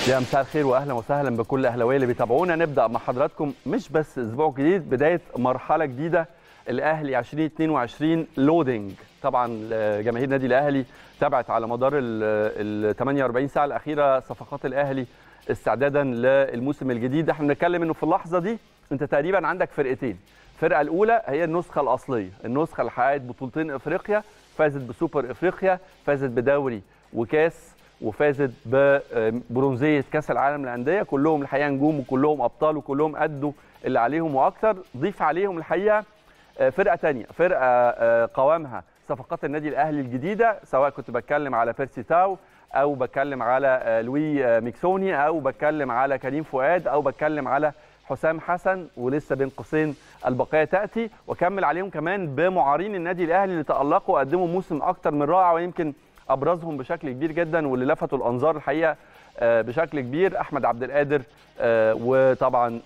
يا مساء الخير واهلا وسهلا بكل اهلاويه اللي بيتابعونا نبدا مع حضراتكم مش بس اسبوع جديد بدايه مرحله جديده الاهلي 2022 لودنج طبعا جماهير النادي الاهلي تابعت على مدار ال 48 ساعه الاخيره صفقات الاهلي استعدادا للموسم الجديد احنا بنتكلم انه في اللحظه دي انت تقريبا عندك فرقتين الفرقه اولى هي النسخه الاصليه النسخه اللي حققت بطولتين افريقيا فازت بسوبر افريقيا فازت بدوري وكاس وفازت ببرونزيه كاس العالم للانديه كلهم الحقيقه نجوم وكلهم ابطال وكلهم ادوا اللي عليهم واكثر ضيف عليهم الحقيقه فرقه ثانيه فرقه قوامها صفقات النادي الاهلي الجديده سواء كنت بتكلم على بيرسي تاو او بتكلم على لوي ميكسوني او بتكلم على كريم فؤاد او بتكلم على حسام حسن ولسه بين قوسين البقيه تاتي وكمل عليهم كمان بمعارين النادي الاهلي اللي تالقوا وقدموا موسم اكتر من رائع ويمكن ابرزهم بشكل كبير جدا واللي لفتوا الانظار الحقيقه بشكل كبير احمد عبد القادر وطبعا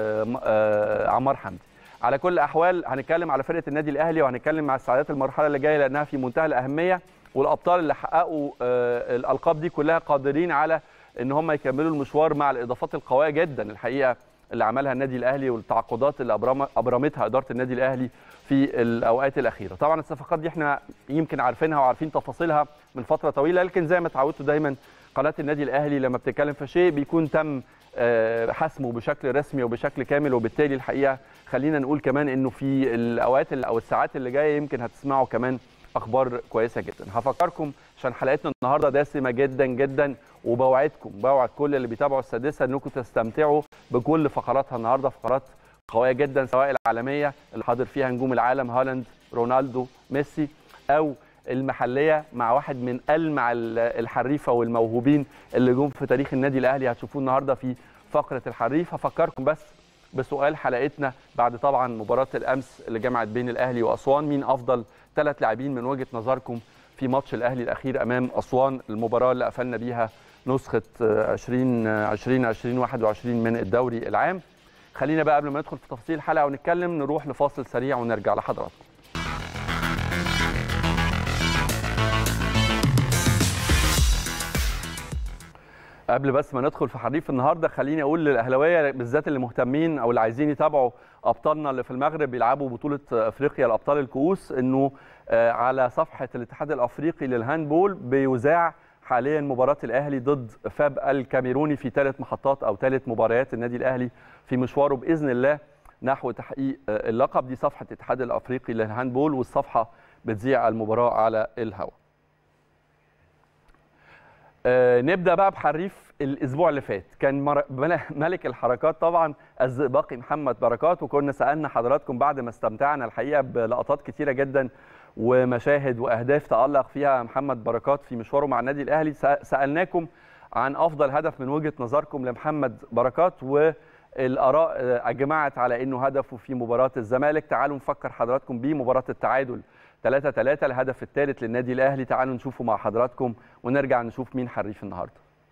عمار حمدي على كل الاحوال هنتكلم على فرقه النادي الاهلي وهنتكلم مع استعدادات المرحله اللي جايه لانها في منتهى الاهميه والابطال اللي حققوا الالقاب دي كلها قادرين على ان هم يكملوا المشوار مع الاضافات القويه جدا الحقيقه اللي عملها النادي الاهلي والتعاقدات اللي ابرمتها اداره النادي الاهلي في الاوقات الاخيره طبعا الصفقات دي احنا يمكن عارفينها وعارفين تفاصيلها من فتره طويله لكن زي ما اتعودتوا دايما قناه النادي الاهلي لما بتتكلم في شيء بيكون تم حسمه بشكل رسمي وبشكل كامل وبالتالي الحقيقه خلينا نقول كمان انه في الاوقات او الساعات اللي جايه يمكن هتسمعوا كمان اخبار كويسه جدا هفكركم عشان حلقتنا النهارده دسمه جدا جدا وبوعدكم بوعد كل اللي بيتابعوا السادسه انكم تستمتعوا بكل فقراتها النهارده فقرات قويه جدا سواء العالميه اللي حاضر فيها نجوم العالم هالاند رونالدو ميسي او المحليه مع واحد من المع الحريفه والموهوبين اللي جم في تاريخ النادي الاهلي هتشوفوه النهارده في فقره الحريف هفكركم بس بسؤال حلقتنا بعد طبعا مباراه الامس اللي جمعت بين الاهلي واسوان مين افضل ثلاث لاعبين من وجهه نظركم في ماتش الاهلي الاخير امام اسوان المباراه اللي قفلنا بيها نسخه 20 20 2021 من الدوري العام خلينا بقى قبل ما ندخل في تفاصيل الحلقه ونتكلم نروح لفاصل سريع ونرجع لحضراتكم قبل بس ما ندخل في حريف النهارده خليني اقول للاهلاويه بالذات اللي مهتمين او اللي عايزين يتابعوا ابطالنا اللي في المغرب بيلعبوا بطوله افريقيا لابطال الكؤوس انه على صفحه الاتحاد الافريقي للهاندبول بيذاع حاليا مباراه الاهلي ضد فاب الكاميروني في ثلاث محطات او ثلاث مباريات النادي الاهلي في مشواره باذن الله نحو تحقيق اللقب دي صفحه الاتحاد الافريقي للهاندبول والصفحه بتذيع المباراه على الهواء آه نبدا بقى بحريف الاسبوع اللي فات كان مر... ملك الحركات طبعا الزئبقي محمد بركات وكنا سالنا حضراتكم بعد ما استمتعنا الحقيقه بلقطات كتيره جدا ومشاهد واهداف تالق فيها محمد بركات في مشواره مع النادي الاهلي سالناكم عن افضل هدف من وجهه نظركم لمحمد بركات والاراء اجمعت على انه هدفه في مباراه الزمالك تعالوا نفكر حضراتكم بيه مباراه التعادل 3 3 الهدف الثالث للنادي الاهلي تعالوا نشوفه مع حضراتكم ونرجع نشوف مين حريف النهارده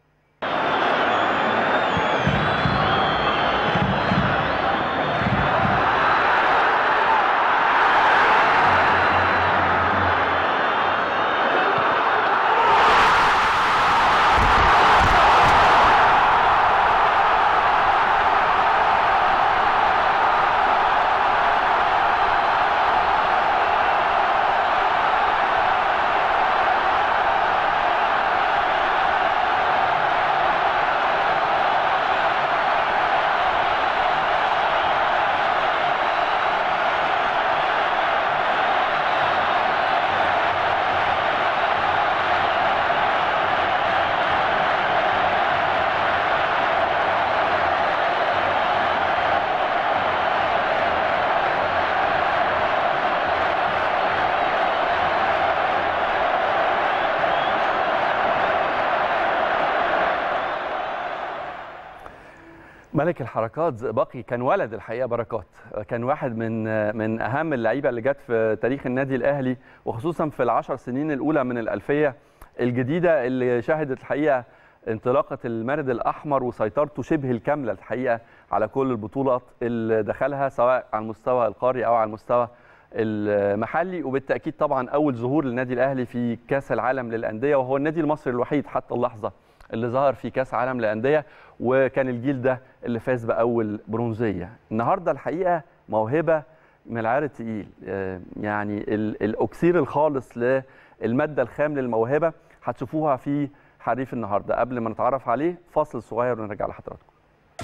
ملك الحركات زئبقي كان ولد الحقيقه بركات كان واحد من من اهم اللعيبه اللي جت في تاريخ النادي الاهلي وخصوصا في العشر سنين الاولى من الالفيه الجديده اللي شهدت الحقيقه انطلاقه المارد الاحمر وسيطرته شبه الكامله الحقيقه على كل البطولات اللي دخلها سواء على المستوى القاري او على المستوى المحلي وبالتاكيد طبعا اول ظهور للنادي الاهلي في كاس العالم للانديه وهو النادي المصري الوحيد حتى اللحظه اللي ظهر في كاس عالم للانديه وكان الجيل ده اللي فاز باول برونزيه النهارده الحقيقه موهبه من العيار التقيل آه، يعني ال- الاكسير الخالص للماده الخام للموهبه هتشوفوها في حريف النهارده قبل ما نتعرف عليه فاصل صغير ونرجع لحضراتكم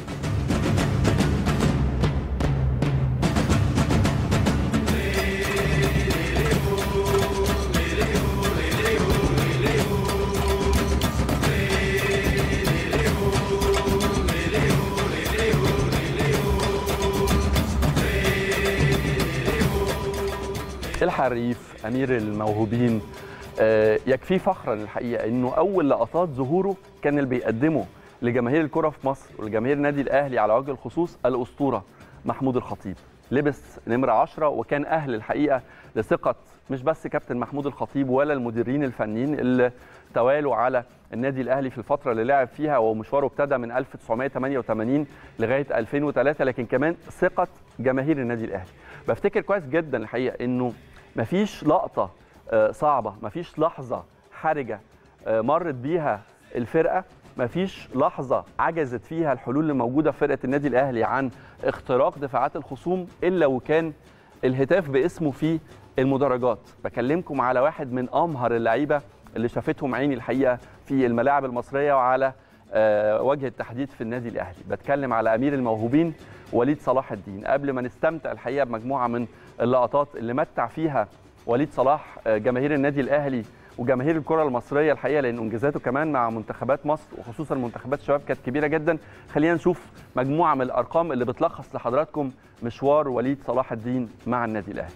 الحريف امير الموهوبين آه، يكفيه فخرا الحقيقه انه اول لقطات ظهوره كان اللي بيقدمه لجماهير الكره في مصر ولجماهير النادي الاهلي على وجه الخصوص الاسطوره محمود الخطيب لبس نمره 10 وكان اهل الحقيقه لثقه مش بس كابتن محمود الخطيب ولا المديرين الفنيين اللي توالوا على النادي الاهلي في الفتره اللي لعب فيها ومشواره ابتدى من 1988 لغايه 2003 لكن كمان ثقه جماهير النادي الاهلي بفتكر كويس جدا الحقيقه انه مفيش لقطه آه، صعبه مفيش لحظه حرجه آه، مرت بيها الفرقه مفيش لحظه عجزت فيها الحلول اللي موجوده في فرقه النادي الاهلي عن اختراق دفاعات الخصوم الا وكان الهتاف باسمه في المدرجات بكلمكم على واحد من امهر اللعيبه اللي شافتهم عيني الحقيقه في الملاعب المصريه وعلى آه، وجه التحديد في النادي الاهلي بتكلم على امير الموهوبين وليد صلاح الدين قبل ما نستمتع الحقيقه بمجموعه من اللقطات اللي متع فيها وليد صلاح آه، جماهير النادي الاهلي وجماهير الكره المصريه الحقيقه لان انجازاته كمان مع منتخبات مصر وخصوصا منتخبات الشباب كانت كبيره جدا خلينا نشوف مجموعه من الارقام اللي بتلخص لحضراتكم مشوار وليد صلاح الدين مع النادي الاهلي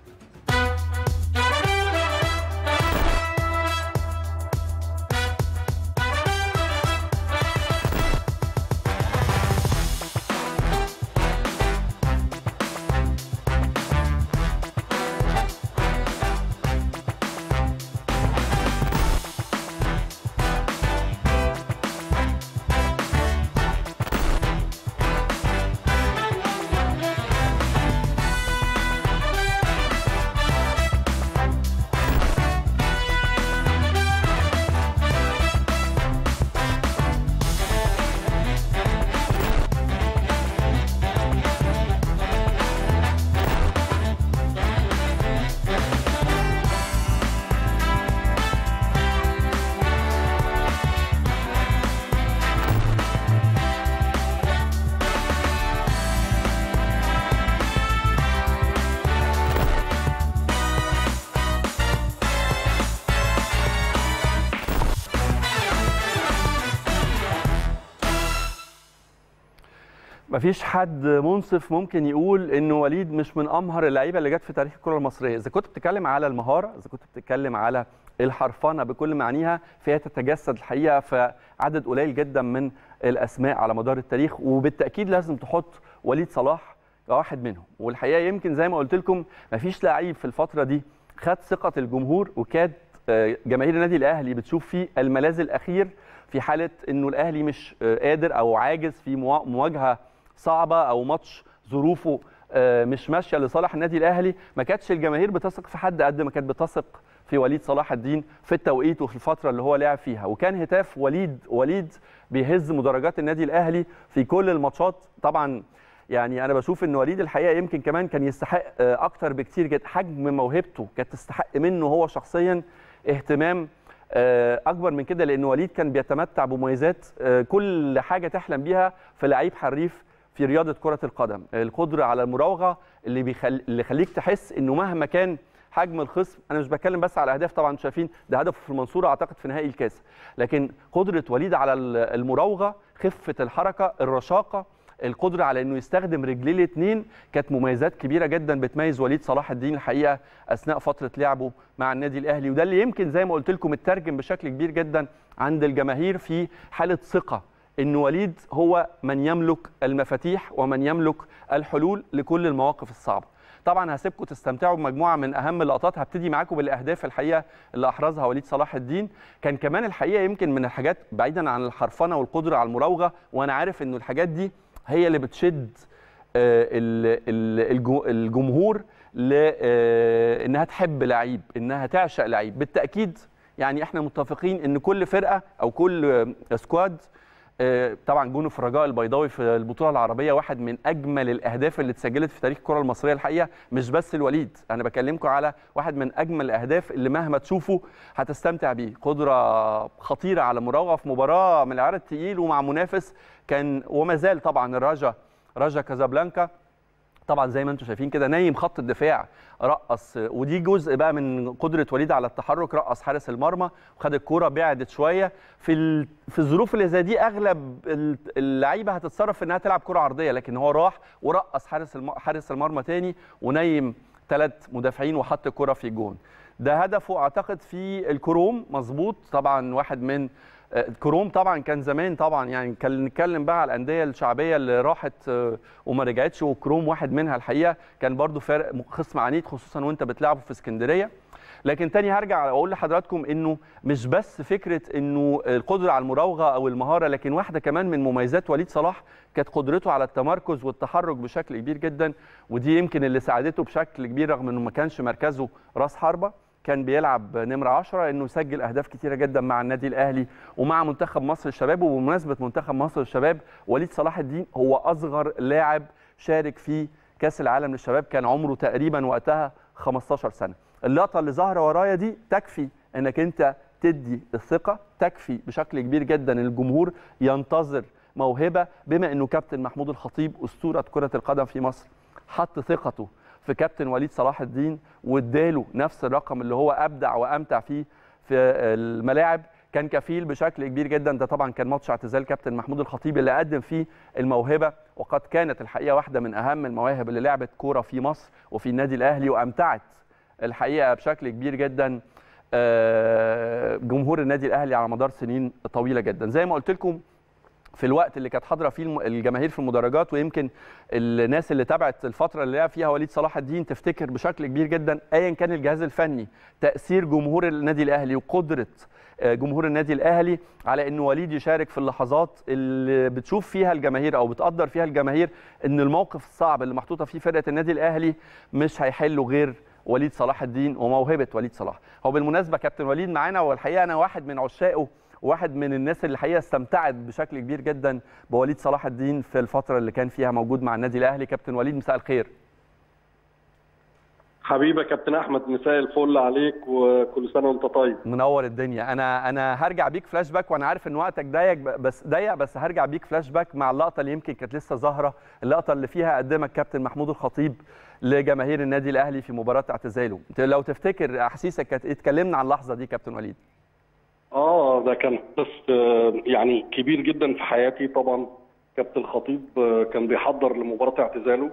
مفيش حد منصف ممكن يقول انه وليد مش من امهر اللعيبه اللي جت في تاريخ الكره المصريه اذا كنت بتتكلم على المهاره اذا كنت بتتكلم على الحرفنه بكل معانيها فهي تتجسد الحقيقه في عدد قليل جدا من الاسماء على مدار التاريخ وبالتاكيد لازم تحط وليد صلاح كواحد منهم والحقيقه يمكن زي ما قلت لكم مفيش لعيب في الفتره دي خد ثقه الجمهور وكاد آه، جماهير النادي الاهلي بتشوف فيه الملاذ الاخير في حاله انه الاهلي مش آه، قادر او عاجز في موا- مواجهه صعبه او ماتش ظروفه آه، مش ماشيه لصالح النادي الاهلي ما كانتش الجماهير بتثق في حد قد ما كانت بتثق في وليد صلاح الدين في التوقيت وفي الفتره اللي هو لعب فيها وكان هتاف وليد وليد بيهز مدرجات النادي الاهلي في كل الماتشات طبعا يعني انا بشوف ان وليد الحقيقه يمكن كمان كان يستحق آه، اكتر بكتير جدا حجم موهبته كانت تستحق منه هو شخصيا اهتمام آه، اكبر من كده لان وليد كان بيتمتع بمميزات آه، كل حاجه تحلم بيها في لعيب حريف في رياضه كره القدم القدره على المراوغه اللي بيخل... اللي يخليك تحس انه مهما كان حجم الخصم انا مش بتكلم بس على اهداف طبعا انتوا شايفين ده هدفه في المنصوره اعتقد في نهائي الكاس لكن قدره وليد على ال- المراوغه خفه الحركه الرشاقه القدره على انه يستخدم رجليه الاثنين كانت مميزات كبيره جدا بتميز وليد صلاح الدين الحقيقه اثناء فتره لعبه مع النادي الاهلي وده اللي يمكن زي ما قلت لكم اترجم بشكل كبير جدا عند الجماهير في حاله ثقه ان وليد هو من يملك المفاتيح ومن يملك الحلول لكل المواقف الصعبه طبعا هسيبكم تستمتعوا بمجموعه من اهم اللقطات هبتدي معاكم بالاهداف الحقيقه اللي احرزها وليد صلاح الدين كان كمان الحقيقه يمكن من الحاجات بعيدا عن الحرفنه والقدره على المراوغه وانا عارف انه الحاجات دي هي اللي بتشد آه، ال- ال- الجو- الجمهور لانها تحب لعيب انها تعشق لعيب بالتاكيد يعني احنا متفقين ان كل فرقه او كل سكواد آه، طبعا جون في الرجاء البيضاوي في البطوله العربيه واحد من اجمل الاهداف اللي اتسجلت في تاريخ الكره المصريه الحقيقه مش بس الوليد انا بكلمكم على واحد من اجمل الاهداف اللي مهما تشوفوا هتستمتع بيه قدره خطيره على مراوغه في مباراه من العيار الثقيل ومع منافس كان وما زال طبعا الرجا رجا كازابلانكا طبعا زي ما انتم شايفين كده نايم خط الدفاع رقص ودي جزء بقى من قدره وليد على التحرك رقص حارس المرمى وخد الكوره بعدت شويه في ال... في الظروف اللي زي دي اغلب ال- اللعيبه هتتصرف في انها تلعب كره عرضيه لكن هو راح ورقص حارس الم... حارس المرمى تاني ونايم ثلاث مدافعين وحط الكره في الجون ده هدفه اعتقد في الكروم مظبوط طبعا واحد من آه، كروم طبعا كان زمان طبعا يعني كان نتكلم بقى على الانديه الشعبيه اللي راحت آه، وما رجعتش وكروم واحد منها الحقيقه كان برضو فرق خصم عنيد خصوصا وانت بتلعبه في اسكندريه لكن تاني هرجع اقول لحضراتكم انه مش بس فكره انه القدره على المراوغه او المهاره لكن واحده كمان من مميزات وليد صلاح كانت قدرته على التمركز والتحرك بشكل كبير جدا ودي يمكن اللي ساعدته بشكل كبير رغم انه ما كانش مركزه راس حربه كان بيلعب نمرة 10 انه يسجل اهداف كتيره جدا مع النادي الاهلي ومع منتخب مصر الشباب وبمناسبه منتخب مصر الشباب وليد صلاح الدين هو اصغر لاعب شارك في كاس العالم للشباب كان عمره تقريبا وقتها 15 سنه اللقطه اللي ظاهره ورايا دي تكفي انك انت تدي الثقه تكفي بشكل كبير جدا الجمهور ينتظر موهبه بما انه كابتن محمود الخطيب اسطوره كره القدم في مصر حط ثقته في كابتن وليد صلاح الدين واداله نفس الرقم اللي هو ابدع وامتع فيه في الملاعب كان كفيل بشكل كبير جدا ده طبعا كان ماتش اعتزال كابتن محمود الخطيب اللي قدم فيه الموهبه وقد كانت الحقيقه واحده من اهم المواهب اللي لعبت كوره في مصر وفي النادي الاهلي وامتعت الحقيقه بشكل كبير جدا آه، جمهور النادي الاهلي على مدار سنين طويله جدا زي ما قلت لكم في الوقت اللي كانت حاضره فيه الم- الجماهير في المدرجات ويمكن الناس اللي تابعت الفتره اللي لعب فيها وليد صلاح الدين تفتكر بشكل كبير جدا ايا كان الجهاز الفني تاثير جمهور النادي الاهلي وقدره آه، جمهور النادي الاهلي على ان وليد يشارك في اللحظات اللي بتشوف فيها الجماهير او بتقدر فيها الجماهير ان الموقف الصعب اللي محطوطه فيه فرقه النادي الاهلي مش هيحله غير وليد صلاح الدين وموهبه وليد صلاح هو بالمناسبه كابتن وليد معانا والحقيقه انا واحد من عشاقه واحد من الناس اللي الحقيقه استمتعت بشكل كبير جدا بوليد صلاح الدين في الفتره اللي كان فيها موجود مع النادي الاهلي كابتن وليد مساء الخير حبيبي يا كابتن احمد مساء الفل عليك وكل سنه وانت طيب منور الدنيا انا انا هرجع بيك فلاش باك وانا عارف ان وقتك ضيق بس ضيق بس هرجع بيك فلاش باك مع اللقطه اللي يمكن كانت لسه ظاهره اللقطه اللي فيها قدمك كابتن محمود الخطيب لجماهير النادي الاهلي في مباراه اعتزاله انت لو تفتكر احاسيسك كانت ايه اتكلمنا عن اللحظه دي كابتن وليد اه ده كان بس يعني كبير جدا في حياتي طبعا كابتن الخطيب آه، كان بيحضر لمباراه اعتزاله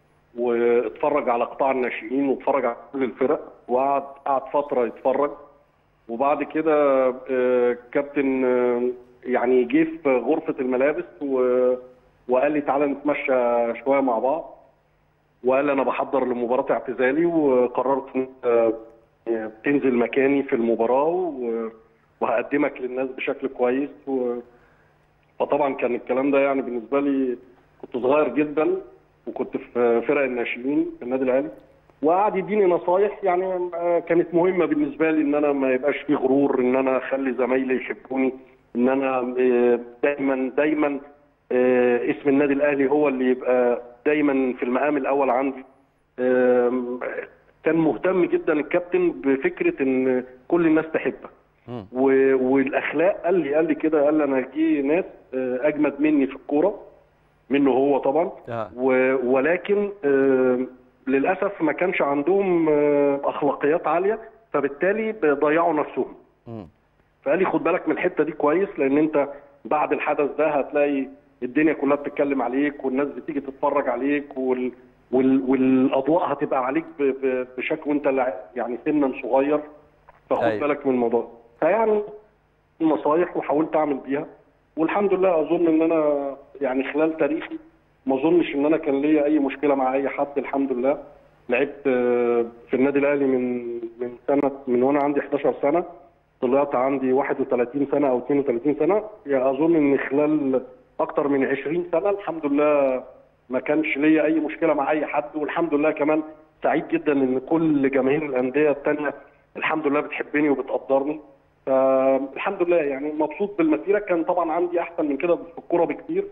واتفرج على قطاع الناشئين واتفرج على كل الفرق وقعد قعد فتره يتفرج وبعد كده آه، كابتن آه، يعني جه في غرفه الملابس و- وقال لي تعالى نتمشى شويه مع بعض وقال انا بحضر لمباراه اعتزالي وقررت إن أنت تنزل مكاني في المباراه و- وهقدمك للناس بشكل كويس و... فطبعا كان الكلام ده يعني بالنسبه لي كنت صغير جدا وكنت في فرق الناشئين في النادي الاهلي وقعد يديني نصايح يعني آه، كانت مهمه بالنسبه لي ان انا ما يبقاش في غرور ان انا اخلي زمايلي يحبوني ان انا آه، دايما دايما آه، اسم النادي الاهلي هو اللي يبقى دايما في المقام الاول عندي آم، كان مهتم جدا الكابتن بفكره ان كل الناس تحبك مم. و- والاخلاق قال لي قال لي كده قال لي انا جه ناس آه، اجمد مني في الكوره منه هو طبعا آه. و- ولكن آه، للاسف ما كانش عندهم آه، اخلاقيات عاليه فبالتالي ضيعوا نفسهم مم. فقال لي خد بالك من الحته دي كويس لان انت بعد الحدث ده هتلاقي الدنيا كلها بتتكلم عليك والناس بتيجي تتفرج عليك وال وال والاضواء هتبقى عليك ب- ب- بشكل وانت لع- يعني سنا صغير فخد أيوة. بالك من الموضوع فيعني نصايح وحاولت اعمل بيها والحمد لله اظن ان انا يعني خلال تاريخي ما اظنش ان انا كان ليا اي مشكله مع اي حد الحمد لله لعبت آه، في النادي الاهلي من من سنه من وانا عندي 11 سنه طلعت عندي 31 سنه او 32 سنه يعني اظن ان خلال اكتر من 20 سنه الحمد لله ما كانش ليا اي مشكله مع اي حد والحمد لله كمان سعيد جدا ان كل جماهير الانديه الثانيه الحمد لله بتحبني وبتقدرني فالحمد لله يعني مبسوط بالمسيره كان طبعا عندي احسن من كده في الكوره بكتير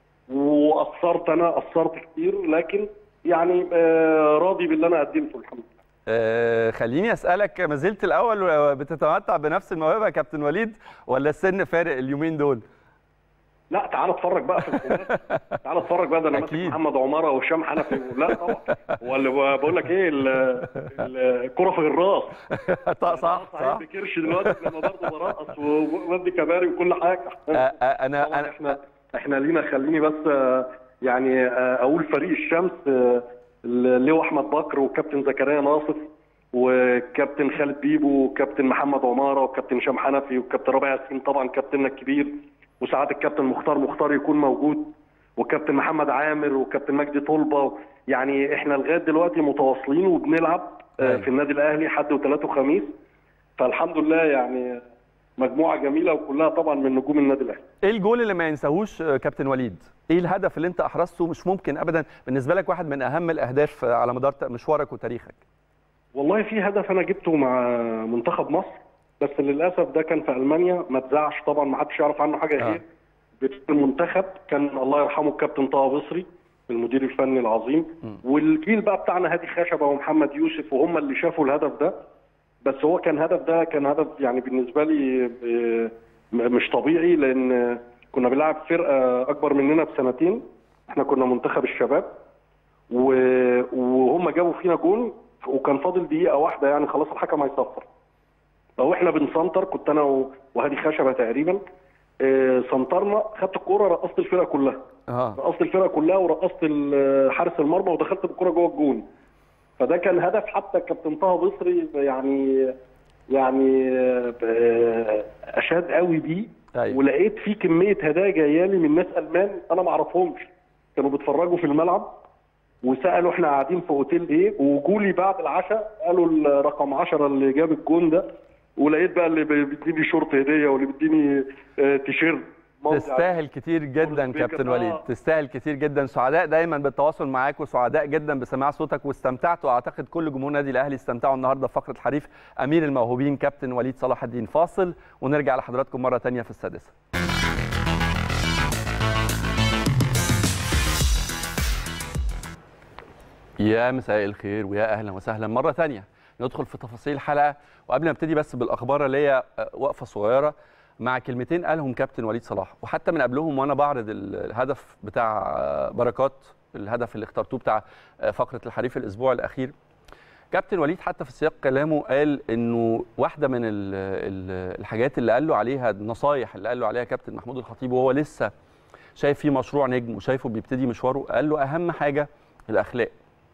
وقصرت انا قصرت كتير لكن يعني آه، راضي باللي انا قدمته الحمد لله آه، خليني اسالك ما زلت الاول بتتمتع بنفس الموهبه يا كابتن وليد ولا السن فارق اليومين دول لا تعال اتفرج بقى في الكورة تعال اتفرج بقى ده انا ماسك أكيد. محمد عماره وهشام حنفي لا طبعا هو اللي بقول لك ايه ال- ال- الكوره في الراس صح صح صحيح صح بكرش دلوقتي لما برضه برقص وودي كباري وكل حاجه آه، آه، انا طبعا انا احنا احنا لينا خليني بس آه، يعني آه، اقول فريق الشمس آه، اللواء احمد بكر وكابتن زكريا ناصف وكابتن خالد بيبو وكابتن محمد عماره وكابتن هشام حنفي وكابتن ربيع ياسين طبعا كابتننا الكبير وساعات الكابتن مختار مختار يكون موجود وكابتن محمد عامر وكابتن مجدي طلبه يعني احنا لغايه دلوقتي متواصلين وبنلعب آه، أيوة. في النادي الاهلي حد وثلاث وخميس فالحمد لله يعني مجموعه جميله وكلها طبعا من نجوم النادي الاهلي ايه الجول اللي ما ينساهوش آه، كابتن وليد ايه الهدف اللي انت احرزته مش ممكن ابدا بالنسبه لك واحد من اهم الاهداف آه، على مدار مشوارك وتاريخك والله في هدف انا جبته مع منتخب مصر بس للاسف ده كان في المانيا ما اتذاعش طبعا ما حدش يعرف عنه حاجه آه. غير بتاع المنتخب كان الله يرحمه الكابتن طه بصري المدير الفني العظيم والجيل بقى بتاعنا هادي خشبه ومحمد يوسف وهم اللي شافوا الهدف ده بس هو كان هدف ده كان هدف يعني بالنسبه لي آه، م- مش طبيعي لان كنا بنلعب فرقه اكبر مننا بسنتين احنا كنا منتخب الشباب و- وهم جابوا فينا جون وكان فاضل دقيقه واحده يعني خلاص الحكم هيصفر لو احنا بنسنتر كنت انا و- وهادي خشبه تقريبا آه، سنترنا خدت الكوره رقصت الفرقه كلها اه رقصت الفرقه كلها ورقصت ال- حارس المرمى ودخلت بالكره جوه الجون فده كان هدف حتى الكابتن طه بصري يعني يعني آه، اشاد قوي بيه أيوة. ولقيت في كميه هدايا جايه لي من ناس المان انا ما اعرفهمش كانوا بيتفرجوا في الملعب وسالوا احنا قاعدين في اوتيل ايه وجولي بعد العشاء قالوا الرقم 10 اللي جاب الجون ده ولقيت بقى اللي بيديني شورت هديه واللي بيديني آه، تيشيرت ماضي تستاهل كتير جدا والسبيكر. كابتن وليد آه. تستاهل كتير جدا سعداء دايما بالتواصل معاك وسعداء جدا بسماع صوتك واستمتعت واعتقد كل جمهور النادي الاهلي استمتعوا النهارده في فقره الحريف امير الموهوبين كابتن وليد صلاح الدين فاصل ونرجع لحضراتكم مره تانية في السادسه يا مساء الخير ويا اهلا وسهلا مره تانية ندخل في تفاصيل الحلقه وقبل ما ابتدي بس بالاخبار اللي هي آه، وقفه صغيره مع كلمتين قالهم كابتن وليد صلاح وحتى من قبلهم وانا بعرض ال- الهدف بتاع آه، بركات الهدف اللي اخترتوه بتاع آه، فقره الحريف الاسبوع الاخير كابتن وليد حتى في سياق كلامه قال انه واحده من ال ال الحاجات اللي قال له عليها النصايح اللي قال له عليها كابتن محمود الخطيب وهو لسه شايف فيه مشروع نجم وشايفه بيبتدي مشواره قال له اهم حاجه الاخلاق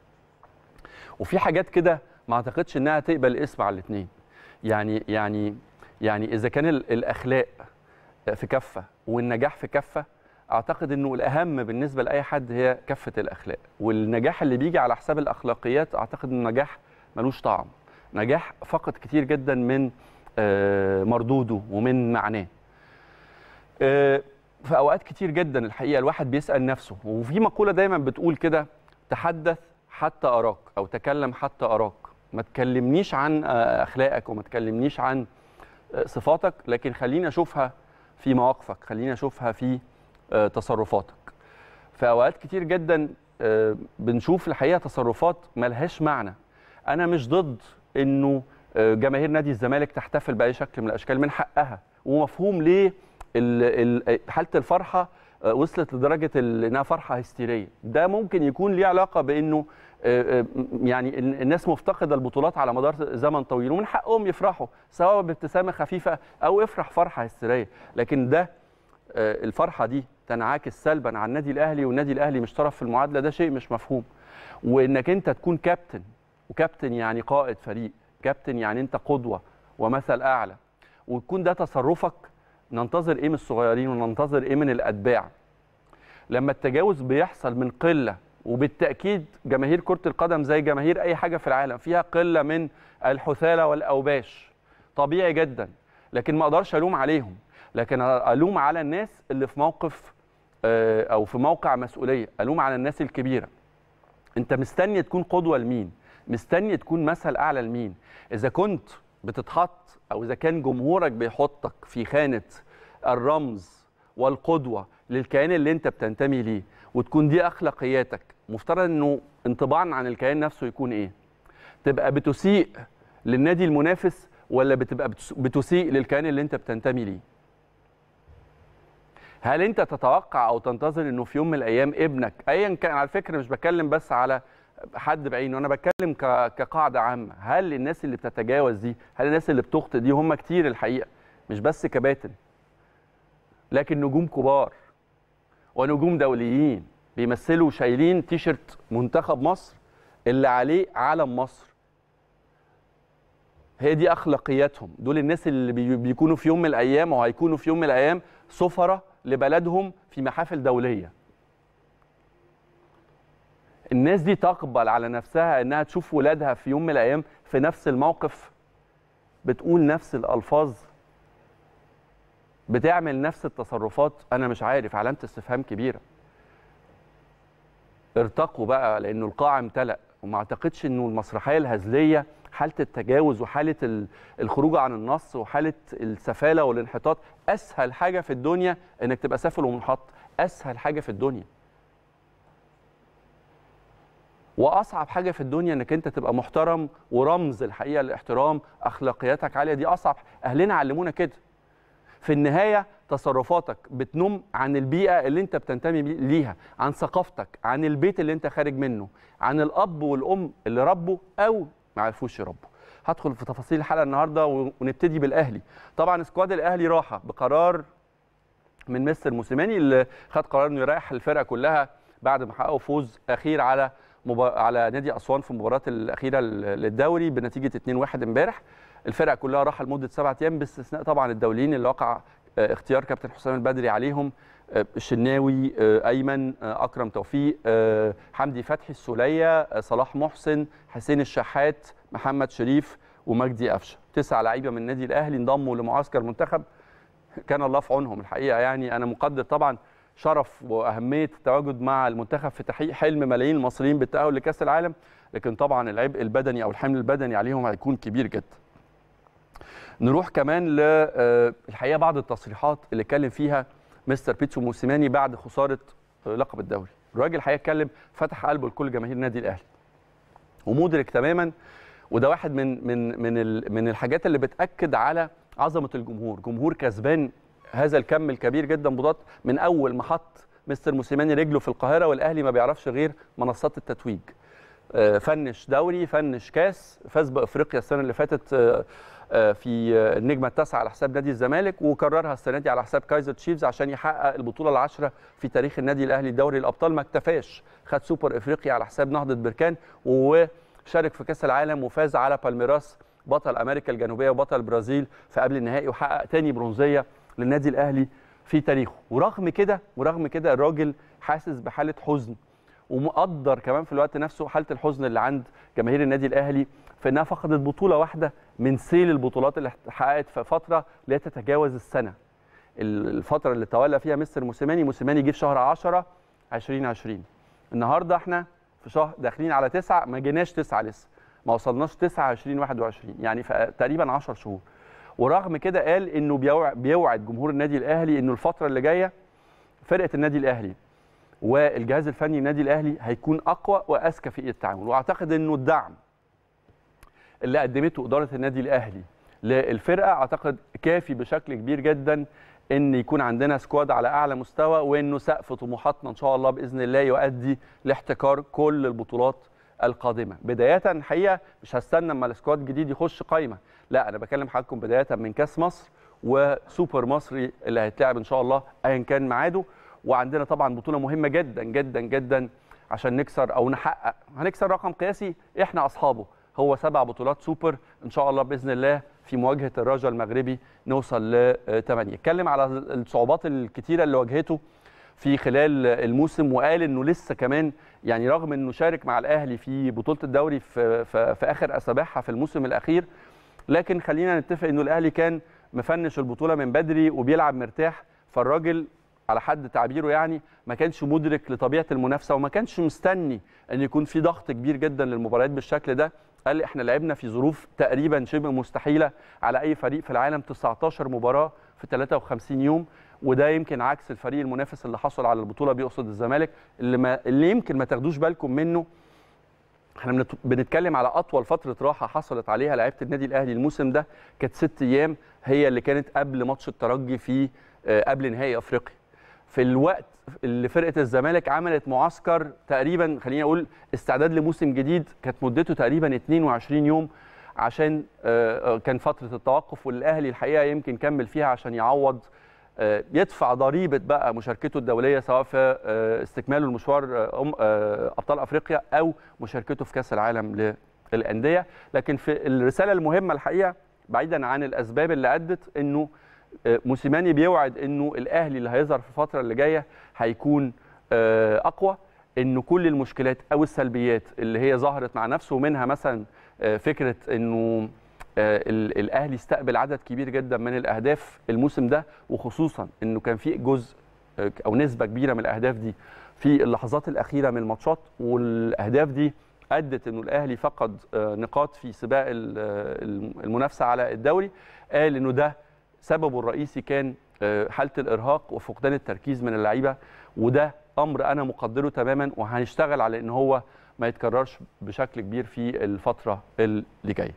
وفي حاجات كده ما اعتقدش انها تقبل اسم على الاثنين يعني يعني يعني اذا كان ال- الاخلاق في كفه والنجاح في كفه اعتقد انه الاهم بالنسبه لاي حد هي كفه الاخلاق والنجاح اللي بيجي على حساب الاخلاقيات اعتقد انه نجاح ملوش طعم نجاح فقد كتير جدا من آه، مردوده ومن معناه آه، في اوقات كتير جدا الحقيقه الواحد بيسال نفسه وفي مقوله دايما بتقول كده تحدث حتى اراك او تكلم حتى اراك ما تكلمنيش عن آه، اخلاقك وما تكلمنيش عن آه، صفاتك لكن خليني اشوفها في مواقفك خليني اشوفها في آه، تصرفاتك في اوقات كتير جدا آه، بنشوف الحقيقه تصرفات ملهاش معنى انا مش ضد انه آه، جماهير نادي الزمالك تحتفل باي شكل من الاشكال من حقها ومفهوم ليه ال- ال- حاله الفرحه آه، وصلت لدرجه ال- انها فرحه هستيريه ده ممكن يكون ليه علاقه بانه آه، آه، يعني ال- الناس مفتقده البطولات على مدار زمن طويل ومن حقهم يفرحوا سواء بابتسامه خفيفه او افرح فرحه هستيريه لكن ده آه، الفرحه دي تنعكس سلبا على النادي الاهلي والنادي الاهلي مش طرف في المعادله ده شيء مش مفهوم وانك انت تكون كابتن وكابتن يعني قائد فريق كابتن يعني انت قدوه ومثل اعلى ويكون ده تصرفك ننتظر ايه من الصغيرين وننتظر ايه من الاتباع لما التجاوز بيحصل من قله وبالتاكيد جماهير كره القدم زي جماهير اي حاجه في العالم فيها قله من الحثاله والاوباش طبيعي جدا لكن ما اقدرش الوم عليهم لكن الوم على الناس اللي في موقف آه، او في موقع مسؤوليه الوم على الناس الكبيره انت مستني تكون قدوه لمين مستني تكون مثل اعلى لمين اذا كنت بتتحط او اذا كان جمهورك بيحطك في خانه الرمز والقدوه للكيان اللي انت بتنتمي ليه وتكون دي اخلاقياتك مفترض انه انطباعنا عن الكيان نفسه يكون ايه تبقى بتسيء للنادي المنافس ولا بتبقى بتس- بتسيء للكيان اللي انت بتنتمي ليه هل انت تتوقع او تنتظر انه في يوم من الايام ابنك ايا كان على فكره مش بتكلم بس على حد بعينه انا بتكلم ك- كقاعده عامه هل الناس اللي بتتجاوز دي هل الناس اللي بتخطئ دي هم كتير الحقيقه مش بس كباتن لكن نجوم كبار ونجوم دوليين بيمثلوا شايلين تيشرت منتخب مصر اللي عليه علم مصر هي دي اخلاقياتهم دول الناس اللي بي- بيكونوا في يوم من الايام او هيكونوا في يوم من الايام سفراء لبلدهم في محافل دوليه الناس دي تقبل على نفسها انها تشوف ولادها في يوم من الايام في نفس الموقف بتقول نفس الالفاظ بتعمل نفس التصرفات انا مش عارف علامه استفهام كبيره ارتقوا بقى لانه القاع امتلأ وما اعتقدش انه المسرحيه الهزليه حاله التجاوز وحاله ال- الخروج عن النص وحاله السفاله والانحطاط اسهل حاجه في الدنيا انك تبقى سافل ومنحط اسهل حاجه في الدنيا واصعب حاجه في الدنيا انك انت تبقى محترم ورمز الحقيقه الاحترام اخلاقياتك عاليه دي اصعب اهلنا علمونا كده في النهايه تصرفاتك بتنم عن البيئه اللي انت بتنتمي بي- ليها عن ثقافتك عن البيت اللي انت خارج منه عن الاب والام اللي ربوا او ما عرفوش يربوا هدخل في تفاصيل الحلقه النهارده و- ونبتدي بالاهلي طبعا سكواد الاهلي راحه بقرار من مستر موسيماني اللي خد قرار انه يريح الفرقه كلها بعد ما حققوا فوز اخير على مبا... على نادي اسوان في المباراه الاخيره لل- للدوري بنتيجه 2-1 امبارح الفرقه كلها راحه لمده سبعة ايام باستثناء طبعا الدوليين اللي وقع آه، اختيار كابتن حسام البدري عليهم آه، الشناوي آه، ايمن آه، اكرم توفيق آه، حمدي فتحي السوليه آه، صلاح محسن حسين الشحات محمد شريف ومجدي قفشه تسع لعيبه من النادي الاهلي انضموا لمعسكر منتخب كان الله في عونهم الحقيقه يعني انا مقدر طبعا شرف واهميه التواجد مع المنتخب في تحقيق حلم ملايين المصريين بالتاهل لكاس العالم لكن طبعا العبء البدني او الحمل البدني عليهم هيكون كبير جدا نروح كمان للحقيقه بعض التصريحات اللي اتكلم فيها مستر بيتسو موسيماني بعد خساره آه، لقب الدوري الراجل الحقيقه اتكلم فتح قلبه لكل جماهير النادي الاهلي ومدرك تماما وده واحد من من من ال- من الحاجات اللي بتاكد على عظمه الجمهور جمهور كسبان هذا الكم الكبير جدا بطولات من اول ما حط مستر موسيماني رجله في القاهره والاهلي ما بيعرفش غير منصات التتويج آه، فنش دوري فنش كاس فاز بافريقيا السنه اللي فاتت آه، آه، في آه، النجمه التاسعه على حساب نادي الزمالك وكررها السنه دي على حساب كايزر تشيفز عشان يحقق البطوله العاشره في تاريخ النادي الاهلي دوري الابطال ما اكتفاش خد سوبر افريقيا على حساب نهضه بركان وشارك في كاس العالم وفاز على بالميراس بطل امريكا الجنوبيه وبطل البرازيل في قبل النهائي وحقق تاني برونزيه للنادي الاهلي في تاريخه ورغم كده ورغم كده الراجل حاسس بحاله حزن ومقدر كمان في الوقت نفسه حاله الحزن اللي عند جماهير النادي الاهلي في انها فقدت بطوله واحده من سيل البطولات اللي اتحققت في فتره لا تتجاوز السنه الفتره اللي تولى فيها مستر موسيماني موسيماني جه في شهر 10 2020 النهارده احنا في شهر داخلين على 9 ما جيناش 9 لسه ما وصلناش 9 2021 يعني في تقريبا 10 شهور ورغم كده قال انه بيوع- بيوعد جمهور النادي الاهلي انه الفتره اللي جايه فرقه النادي الاهلي والجهاز الفني للنادي الاهلي هيكون اقوى واذكى في التعامل واعتقد انه الدعم اللي قدمته اداره النادي الاهلي للفرقه اعتقد كافي بشكل كبير جدا ان يكون عندنا سكواد على اعلى مستوى وانه سقف طموحاتنا ان شاء الله باذن الله يؤدي لاحتكار كل البطولات القادمه بدايه الحقيقه مش هستنى اما السكواد الجديد يخش قايمه لا انا بكلم حضراتكم بدايه من كاس مصر وسوبر مصري اللي هيتلعب ان شاء الله ايا كان ميعاده وعندنا طبعا بطوله مهمه جدا جدا جدا عشان نكسر او نحقق هنكسر رقم قياسي احنا اصحابه هو سبع بطولات سوبر ان شاء الله باذن الله في مواجهه الرجاء المغربي نوصل ل 8 اتكلم على الصعوبات الكتيره اللي واجهته في خلال الموسم وقال انه لسه كمان يعني رغم انه شارك مع الاهلي في بطوله الدوري في, في, في اخر اسابيعها في الموسم الاخير لكن خلينا نتفق انه الاهلي كان مفنش البطوله من بدري وبيلعب مرتاح فالراجل على حد تعبيره يعني ما كانش مدرك لطبيعه المنافسه وما كانش مستني ان يكون في ضغط كبير جدا للمباريات بالشكل ده قال لي احنا لعبنا في ظروف تقريبا شبه مستحيله على اي فريق في العالم 19 مباراه في 53 يوم وده يمكن عكس الفريق المنافس اللي حصل على البطوله بيقصد الزمالك اللي ما اللي يمكن ما تاخدوش بالكم منه احنا بنت- بنتكلم على اطول فتره راحه حصلت عليها لعيبه النادي الاهلي الموسم ده كانت ست ايام هي اللي كانت قبل ماتش الترجي في آه، قبل نهائي افريقيا في الوقت اللي فرقه الزمالك عملت معسكر تقريبا خليني اقول استعداد لموسم جديد كانت مدته تقريبا 22 يوم عشان آه، آه، كان فتره التوقف والاهلي الحقيقه يمكن كمل فيها عشان يعوض آه، يدفع ضريبه بقى مشاركته الدوليه سواء في آه، استكماله المشوار آه، أم- آه، ابطال افريقيا او مشاركته في كاس العالم للانديه لكن في الرساله المهمه الحقيقه بعيدا عن الاسباب اللي ادت انه آه، موسيماني بيوعد انه الاهلي اللي هيظهر في الفتره اللي جايه هيكون آه، اقوى انه كل المشكلات او السلبيات اللي هي ظهرت مع نفسه ومنها مثلا آه، فكره انه آه، ال- الاهلي استقبل عدد كبير جدا من الاهداف الموسم ده وخصوصا انه كان في جزء آه، او نسبه كبيره من الاهداف دي في اللحظات الاخيره من الماتشات والاهداف دي ادت انه الاهلي فقد آه، نقاط في سباق ال- آه، المنافسه على الدوري قال انه ده سببه الرئيسي كان آه، حاله الارهاق وفقدان التركيز من اللعيبه وده امر انا مقدره تماما وهنشتغل على ان هو ما يتكررش بشكل كبير في الفتره اللي جايه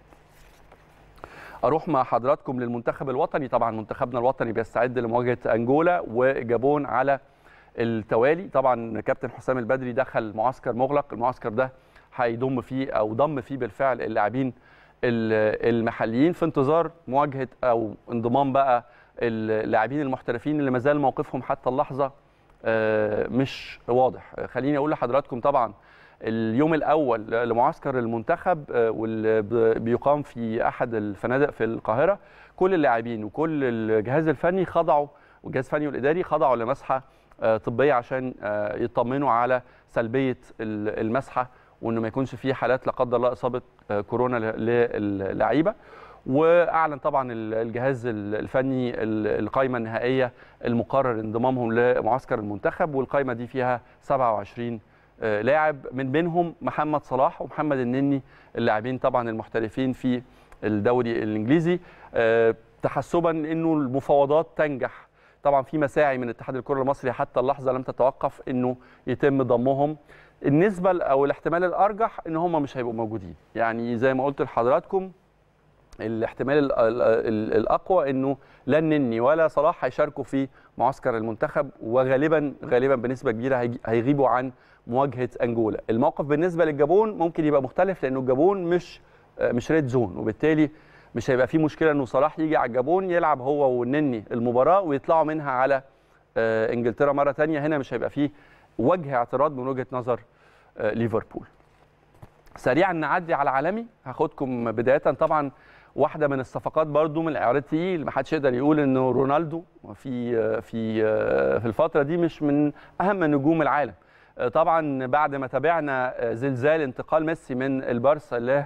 اروح مع حضراتكم للمنتخب الوطني طبعا منتخبنا الوطني بيستعد لمواجهه انجولا وجابون على التوالي طبعا كابتن حسام البدري دخل معسكر مغلق المعسكر ده هيضم فيه او ضم فيه بالفعل اللاعبين ال- المحليين في انتظار مواجهه او انضمام بقى اللاعبين المحترفين اللي ما زال موقفهم حتى اللحظه آه، مش واضح آه، خليني اقول لحضراتكم طبعا اليوم الاول لمعسكر المنتخب آه، واللي ب- بيقام في احد الفنادق في القاهره كل اللاعبين وكل الجهاز الفني خضعوا والجهاز الفني والاداري خضعوا لمسحه آه، طبيه عشان آه، يطمنوا على سلبيه ال- المسحه وانه ما يكونش في حالات لا قدر الله اصابه آه، كورونا ل- للعيبه واعلن طبعا ال- الجهاز ال- الفني ال- القائمه النهائيه المقرر انضمامهم لمعسكر المنتخب والقائمه دي فيها 27 آه، لاعب من بينهم محمد صلاح ومحمد النني اللاعبين طبعا المحترفين في الدوري الانجليزي آه، تحسبا انه المفاوضات تنجح طبعا في مساعي من اتحاد الكره المصري حتى اللحظه لم تتوقف انه يتم ضمهم النسبه ال- او الاحتمال الارجح ان هم مش هيبقوا موجودين يعني زي ما قلت لحضراتكم الاحتمال ال- ال- ال- الاقوى انه لا النني ولا صلاح هيشاركوا في معسكر المنتخب وغالبا غالبا بنسبه كبيره هيجي- هيغيبوا عن مواجهه انجولا الموقف بالنسبه للجابون ممكن يبقى مختلف لانه الجابون مش آه، مش ريد زون وبالتالي مش هيبقى في مشكله انه صلاح يجي على الجابون يلعب هو والنني المباراه ويطلعوا منها على آه، انجلترا مره ثانيه هنا مش هيبقى فيه وجه اعتراض من وجهه نظر آه، ليفربول سريعا نعدي على العالمي هاخدكم بدايه طبعا واحده من الصفقات برضو من العيار التقيل ما حدش يقدر يقول انه رونالدو في في في الفتره دي مش من اهم نجوم العالم طبعا بعد ما تابعنا زلزال انتقال ميسي من البارسا ل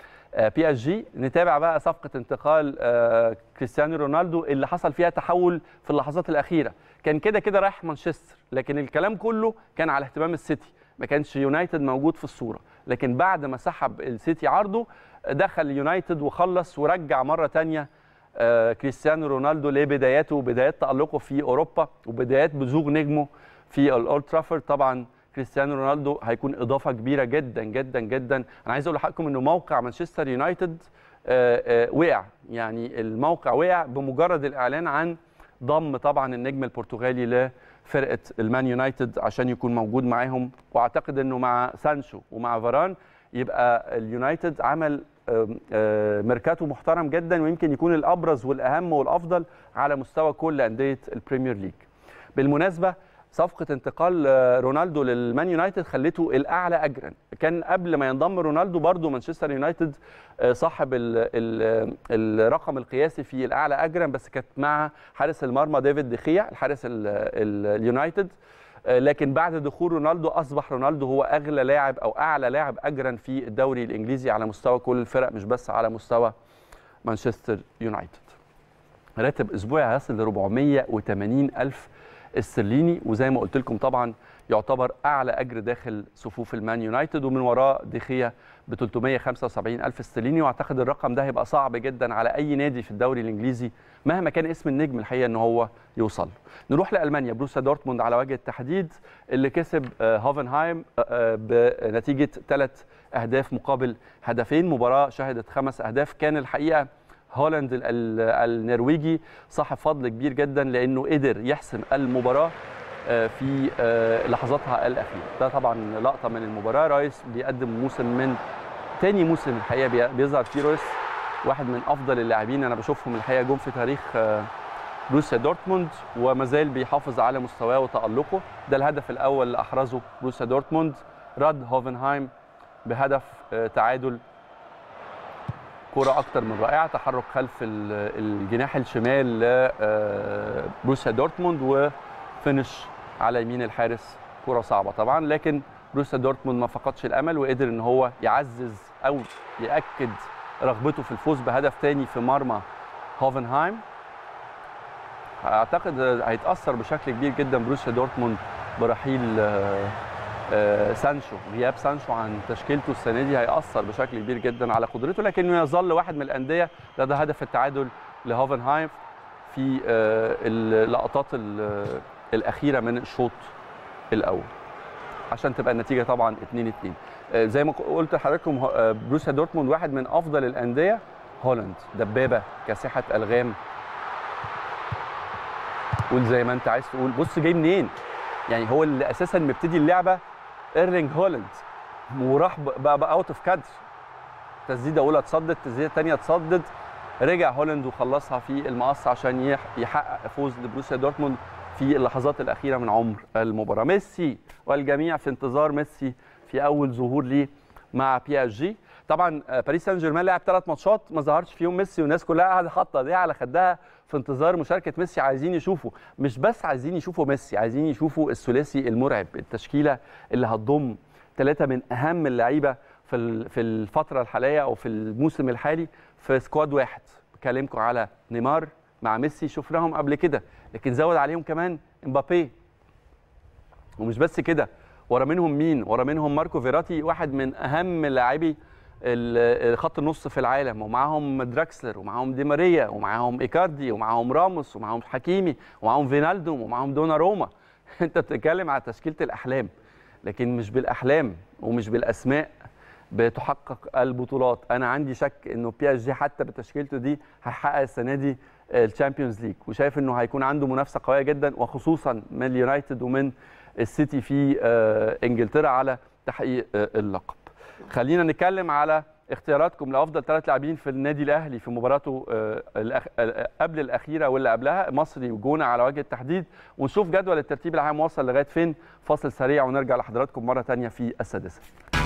بي اس جي نتابع بقى صفقه انتقال آه، كريستيانو رونالدو اللي حصل فيها تحول في اللحظات الاخيره كان كده كده رايح مانشستر لكن الكلام كله كان على اهتمام السيتي ما كانش يونايتد موجود في الصوره لكن بعد ما سحب السيتي عرضه دخل يونايتد وخلص ورجع مره تانية آه، كريستيانو رونالدو لبداياته وبدايات تألقه في أوروبا وبدايات بزوغ نجمه في الأولد ترافورد طبعا كريستيانو رونالدو هيكون إضافة كبيرة جدا جدا جدا أنا عايز أقول لحضراتكم إنه موقع مانشستر يونايتد آه، آه، وقع يعني الموقع وقع بمجرد الإعلان عن ضم طبعا النجم البرتغالي لفرقة المان يونايتد عشان يكون موجود معاهم وأعتقد إنه مع سانشو ومع فاران يبقى اليونايتد عمل آم، آه، ميركاتو محترم جدا ويمكن يكون الابرز والاهم والافضل على مستوى كل انديه البريمير ليج. بالمناسبه صفقه انتقال آه، رونالدو للمان يونايتد خلته الاعلى اجرا كان قبل ما ينضم رونالدو برضو مانشستر يونايتد آه، صاحب ال ال الرقم القياسي في الاعلى اجرا بس كانت مع حارس المرمى ديفيد دخيا الحارس ال- ال- اليونايتد آه، لكن بعد دخول رونالدو اصبح رونالدو هو اغلى لاعب او اعلى لاعب اجرا في الدوري الانجليزي على مستوى كل الفرق مش بس على مستوى مانشستر يونايتد راتب اسبوعي هيصل ل 480 الف استرليني وزي ما قلت لكم طبعا يعتبر اعلى اجر داخل صفوف المان يونايتد ومن وراه دخيه ب 375 الف استرليني واعتقد الرقم ده هيبقى صعب جدا على اي نادي في الدوري الانجليزي مهما كان اسم النجم الحقيقه ان هو يوصل نروح لالمانيا بروسيا دورتموند على وجه التحديد اللي كسب هوفنهايم بنتيجه ثلاث اهداف مقابل هدفين مباراه شهدت خمس اهداف كان الحقيقه هولاند النرويجي صاحب فضل كبير جدا لانه قدر يحسم المباراه في لحظاتها الاخيره ده طبعا لقطه من المباراه رايس بيقدم موسم من تاني موسم الحقيقه بيظهر فيه رويس واحد من افضل اللاعبين انا بشوفهم الحقيقه جم في تاريخ بروسيا دورتموند وما زال بيحافظ على مستواه وتالقه ده الهدف الاول اللي احرزه بروسيا دورتموند رد هوفنهايم بهدف تعادل كرة أكتر من رائعة تحرك خلف الجناح الشمال لبروسيا دورتموند وفينش على يمين الحارس كرة صعبة طبعا لكن بروسيا دورتموند ما فقدش الأمل وقدر إن هو يعزز أو يأكد رغبته في الفوز بهدف تاني في مرمى هوفنهايم أعتقد هيتأثر بشكل كبير جدا بروسيا دورتموند برحيل سانشو غياب سانشو عن تشكيلته السنه دي هيأثر بشكل كبير جدا على قدرته لكنه يظل واحد من الانديه لدى هدف التعادل لهوفنهايم في اللقطات الاخيره من الشوط الاول عشان تبقى النتيجه طبعا 2 2 زي ما قلت لحضراتكم بروسيا دورتموند واحد من افضل الانديه هولاند دبابه كاسحه الغام قول زي ما انت عايز تقول بص جاي منين يعني هو اللي اساسا مبتدي اللعبه ايرلينج هولاند وراح بقى, بقى اوت اوف كادر تسديده اولى اتصدت تسديده ثانيه اتصدت رجع هولاند وخلصها في المقص عشان يحقق فوز لبروسيا دورتموند في اللحظات الاخيره من عمر المباراه ميسي والجميع في انتظار ميسي في اول ظهور ليه مع بي اس جي طبعا باريس سان جيرمان لعب ثلاث ماتشات ما ظهرش فيهم ميسي والناس كلها قاعده حاطه ايديها على خدها في انتظار مشاركه ميسي عايزين يشوفوا مش بس عايزين يشوفوا ميسي عايزين يشوفوا الثلاثي المرعب التشكيله اللي هتضم ثلاثه من اهم اللعيبه في في الفتره الحاليه او في الموسم الحالي في سكواد واحد بكلمكم على نيمار مع ميسي شفناهم قبل كده لكن زود عليهم كمان امبابي ومش بس كده ورا منهم مين ورا منهم ماركو فيراتي واحد من اهم لاعبي خط النص في العالم ومعاهم دراكسلر ومعاهم دي ماريا ومعاهم ايكاردي ومعاهم راموس ومعاهم حكيمي ومعاهم فينالدوم ومعاهم دونا روما انت بتتكلم على تشكيله الاحلام لكن مش بالاحلام ومش بالاسماء بتحقق البطولات انا عندي شك انه بي اس جي حتى بتشكيلته دي هيحقق السنه دي الشامبيونز ليج وشايف انه هيكون عنده منافسه قويه جدا وخصوصا من اليونايتد ومن السيتي في انجلترا على تحقيق اللقب خلينا نتكلم على اختياراتكم لافضل ثلاث لاعبين في النادي الاهلي في مباراته قبل الاخيره واللي قبلها مصري وجونه على وجه التحديد ونشوف جدول الترتيب العام وصل لغايه فين فاصل سريع ونرجع لحضراتكم مره ثانيه في السادسه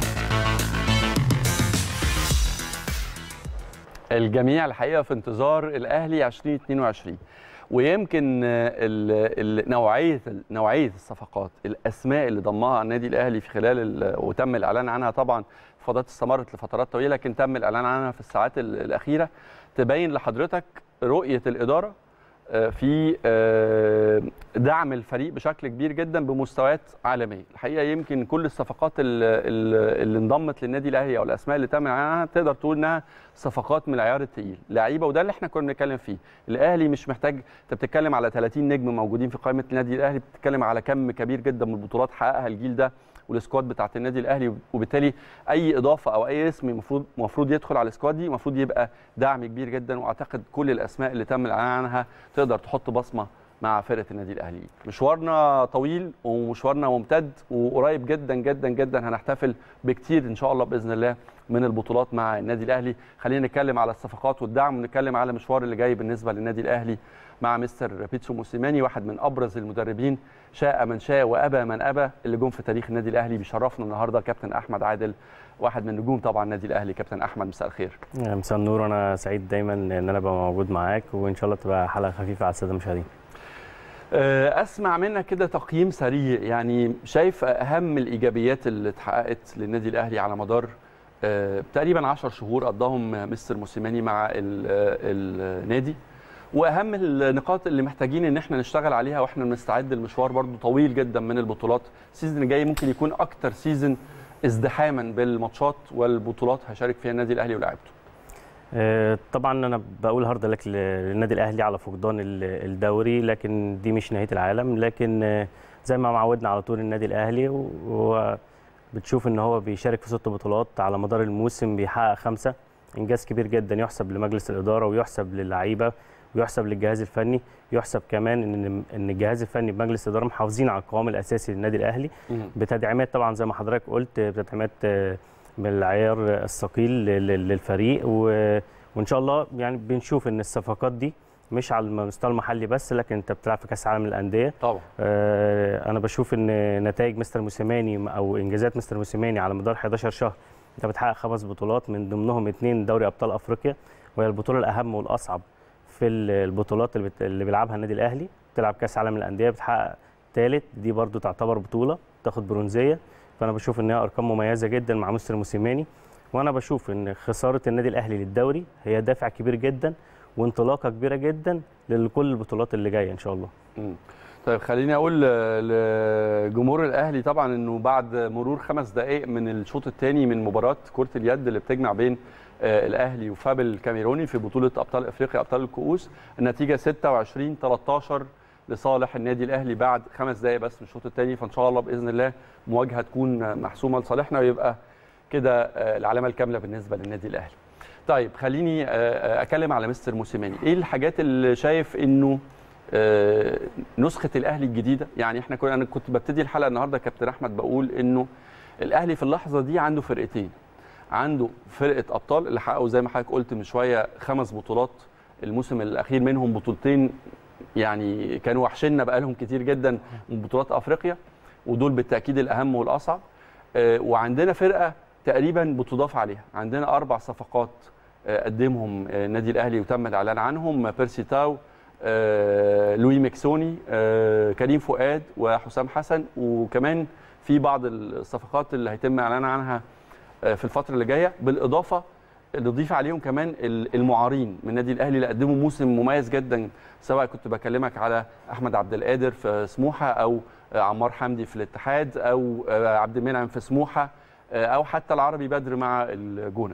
الجميع الحقيقه في انتظار الاهلي 2022 ويمكن نوعيه نوعيه الصفقات الاسماء اللي ضمها النادي الاهلي في خلال وتم الاعلان عنها طبعا فضات استمرت لفترات طويله لكن تم الاعلان عنها في الساعات الاخيره تبين لحضرتك رؤيه الاداره في دعم الفريق بشكل كبير جدا بمستويات عالميه الحقيقه يمكن كل الصفقات اللي انضمت للنادي الاهلي او الاسماء اللي تم عنها تقدر تقول انها صفقات من العيار الثقيل لعيبه وده اللي احنا كنا بنتكلم فيه الاهلي مش محتاج انت بتتكلم على 30 نجم موجودين في قائمه النادي الاهلي بتتكلم على كم كبير جدا من البطولات حققها الجيل ده والسكواد بتاعت النادي الاهلي وبالتالي اي اضافه او اي اسم المفروض المفروض يدخل على السكواد دي المفروض يبقى دعم كبير جدا واعتقد كل الاسماء اللي تم الاعلان عنها تقدر تحط بصمه مع فرقه النادي الاهلي مشوارنا طويل ومشوارنا ممتد وقريب جدا جدا جدا هنحتفل بكتير ان شاء الله باذن الله من البطولات مع النادي الاهلي خلينا نتكلم على الصفقات والدعم ونتكلم على المشوار اللي جاي بالنسبه للنادي الاهلي مع مستر بيتسو موسيماني واحد من ابرز المدربين شاء من شاء وابى من ابى اللي جم في تاريخ النادي الاهلي بيشرفنا النهارده كابتن احمد عادل واحد من نجوم طبعا النادي الاهلي كابتن احمد مساء الخير مساء النور انا سعيد دايما ان انا ابقى موجود معاك وان شاء الله تبقى حلقه خفيفه على الساده المشاهدين اسمع منك كده تقييم سريع يعني شايف اهم الايجابيات اللي اتحققت للنادي الاهلي على مدار تقريبا 10 شهور قضاهم مستر موسيماني مع النادي واهم النقاط اللي محتاجين ان احنا نشتغل عليها واحنا بنستعد المشوار برضو طويل جدا من البطولات السيزون الجاي ممكن يكون اكتر سيزون ازدحاما بالماتشات والبطولات هيشارك فيها النادي الاهلي ولاعيبته آه، طبعا انا بقول هارد لك للنادي الاهلي على فقدان ال- الدوري لكن دي مش نهايه العالم لكن آه، زي ما معودنا على طول النادي الاهلي و- وبتشوف ان هو بيشارك في ست بطولات على مدار الموسم بيحقق خمسه انجاز كبير جدا يحسب لمجلس الاداره ويحسب للعيبه ويحسب للجهاز الفني يحسب كمان ان ان الجهاز الفني بمجلس الاداره محافظين على القوام الاساسي للنادي الاهلي بتدعيمات طبعا زي ما حضرتك قلت بتدعيمات آه، من العيار الثقيل لل- للفريق و- وان شاء الله يعني بنشوف ان الصفقات دي مش على المستوى المحلي بس لكن انت بتلعب في كاس العالم للانديه طبعا آه، انا بشوف ان نتائج مستر موسيماني او انجازات مستر موسيماني على مدار 11 شهر انت بتحقق خمس بطولات من ضمنهم اثنين دوري ابطال افريقيا وهي البطوله الاهم والاصعب في ال- البطولات اللي, بت... اللي بيلعبها النادي الاهلي بتلعب كاس عالم الانديه بتحقق ثالث دي برضو تعتبر بطوله تاخد برونزيه فانا بشوف ان هي ارقام مميزه جدا مع مستر موسيماني وانا بشوف ان خساره النادي الاهلي للدوري هي دافع كبير جدا وانطلاقه كبيره جدا لكل البطولات اللي جايه ان شاء الله مم. طيب خليني اقول ل- لجمهور الاهلي طبعا انه بعد مرور خمس دقائق من الشوط الثاني من مباراه كره اليد اللي بتجمع بين آه، الاهلي وفاب الكاميروني في بطوله ابطال افريقيا ابطال الكؤوس النتيجه 26 13 لصالح النادي الاهلي بعد خمس دقائق بس من الشوط الثاني فان شاء الله باذن الله مواجهه تكون محسومه لصالحنا ويبقى كده آه، العلامه الكامله بالنسبه للنادي الاهلي. طيب خليني آه، آه، اتكلم على مستر موسيماني، ايه الحاجات اللي شايف انه آه، نسخه الاهلي الجديده يعني احنا كنا انا كنت ببتدي الحلقه النهارده كابتن احمد بقول انه الاهلي في اللحظه دي عنده فرقتين عنده فرقه ابطال اللي حققوا زي ما حضرتك قلت من شويه خمس بطولات الموسم الاخير منهم بطولتين يعني كانوا وحشنا بقالهم كتير جدا من بطولات افريقيا ودول بالتاكيد الاهم والاصعب آه، وعندنا فرقه تقريبا بتضاف عليها عندنا اربع صفقات آه، قدمهم آه، النادي الاهلي وتم الاعلان عنهم بيرسي تاو آه، لوي ميكسوني آه، كريم فؤاد وحسام حسن وكمان في بعض الصفقات اللي هيتم اعلان عنها آه، في الفتره اللي جايه بالاضافه نضيف عليهم كمان ال- المعارين من النادي الاهلي اللي قدموا موسم مميز جدا سواء كنت بكلمك على احمد عبد القادر في سموحه او آه، عمار حمدي في الاتحاد او آه، عبد المنعم في سموحه آه، او حتى العربي بدر مع الجونه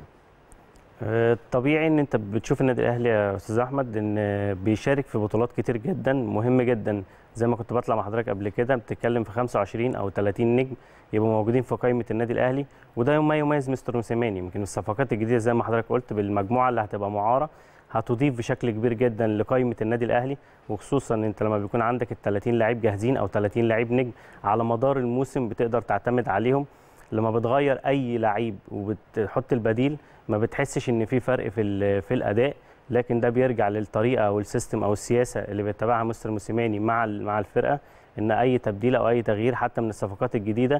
آه، طبيعي ان انت بتشوف النادي الاهلي يا استاذ احمد ان بيشارك في بطولات كتير جدا مهم جدا زي ما كنت بطلع مع حضرتك قبل كده بتتكلم في 25 او 30 نجم يبقوا موجودين في قائمه النادي الاهلي وده ما يميز مستر موسيماني يمكن الصفقات الجديده زي ما حضرتك قلت بالمجموعه اللي هتبقى معاره هتضيف بشكل كبير جدا لقائمه النادي الاهلي وخصوصا ان انت لما بيكون عندك ال 30 لعيب جاهزين او 30 لعيب نجم على مدار الموسم بتقدر تعتمد عليهم لما بتغير اي لعيب وبتحط البديل ما بتحسش ان في فرق في ال- في الاداء لكن ده بيرجع للطريقه او السيستم او السياسه اللي بيتبعها مستر موسيماني مع ال- مع الفرقه ان اي تبديل او اي تغيير حتى من الصفقات الجديده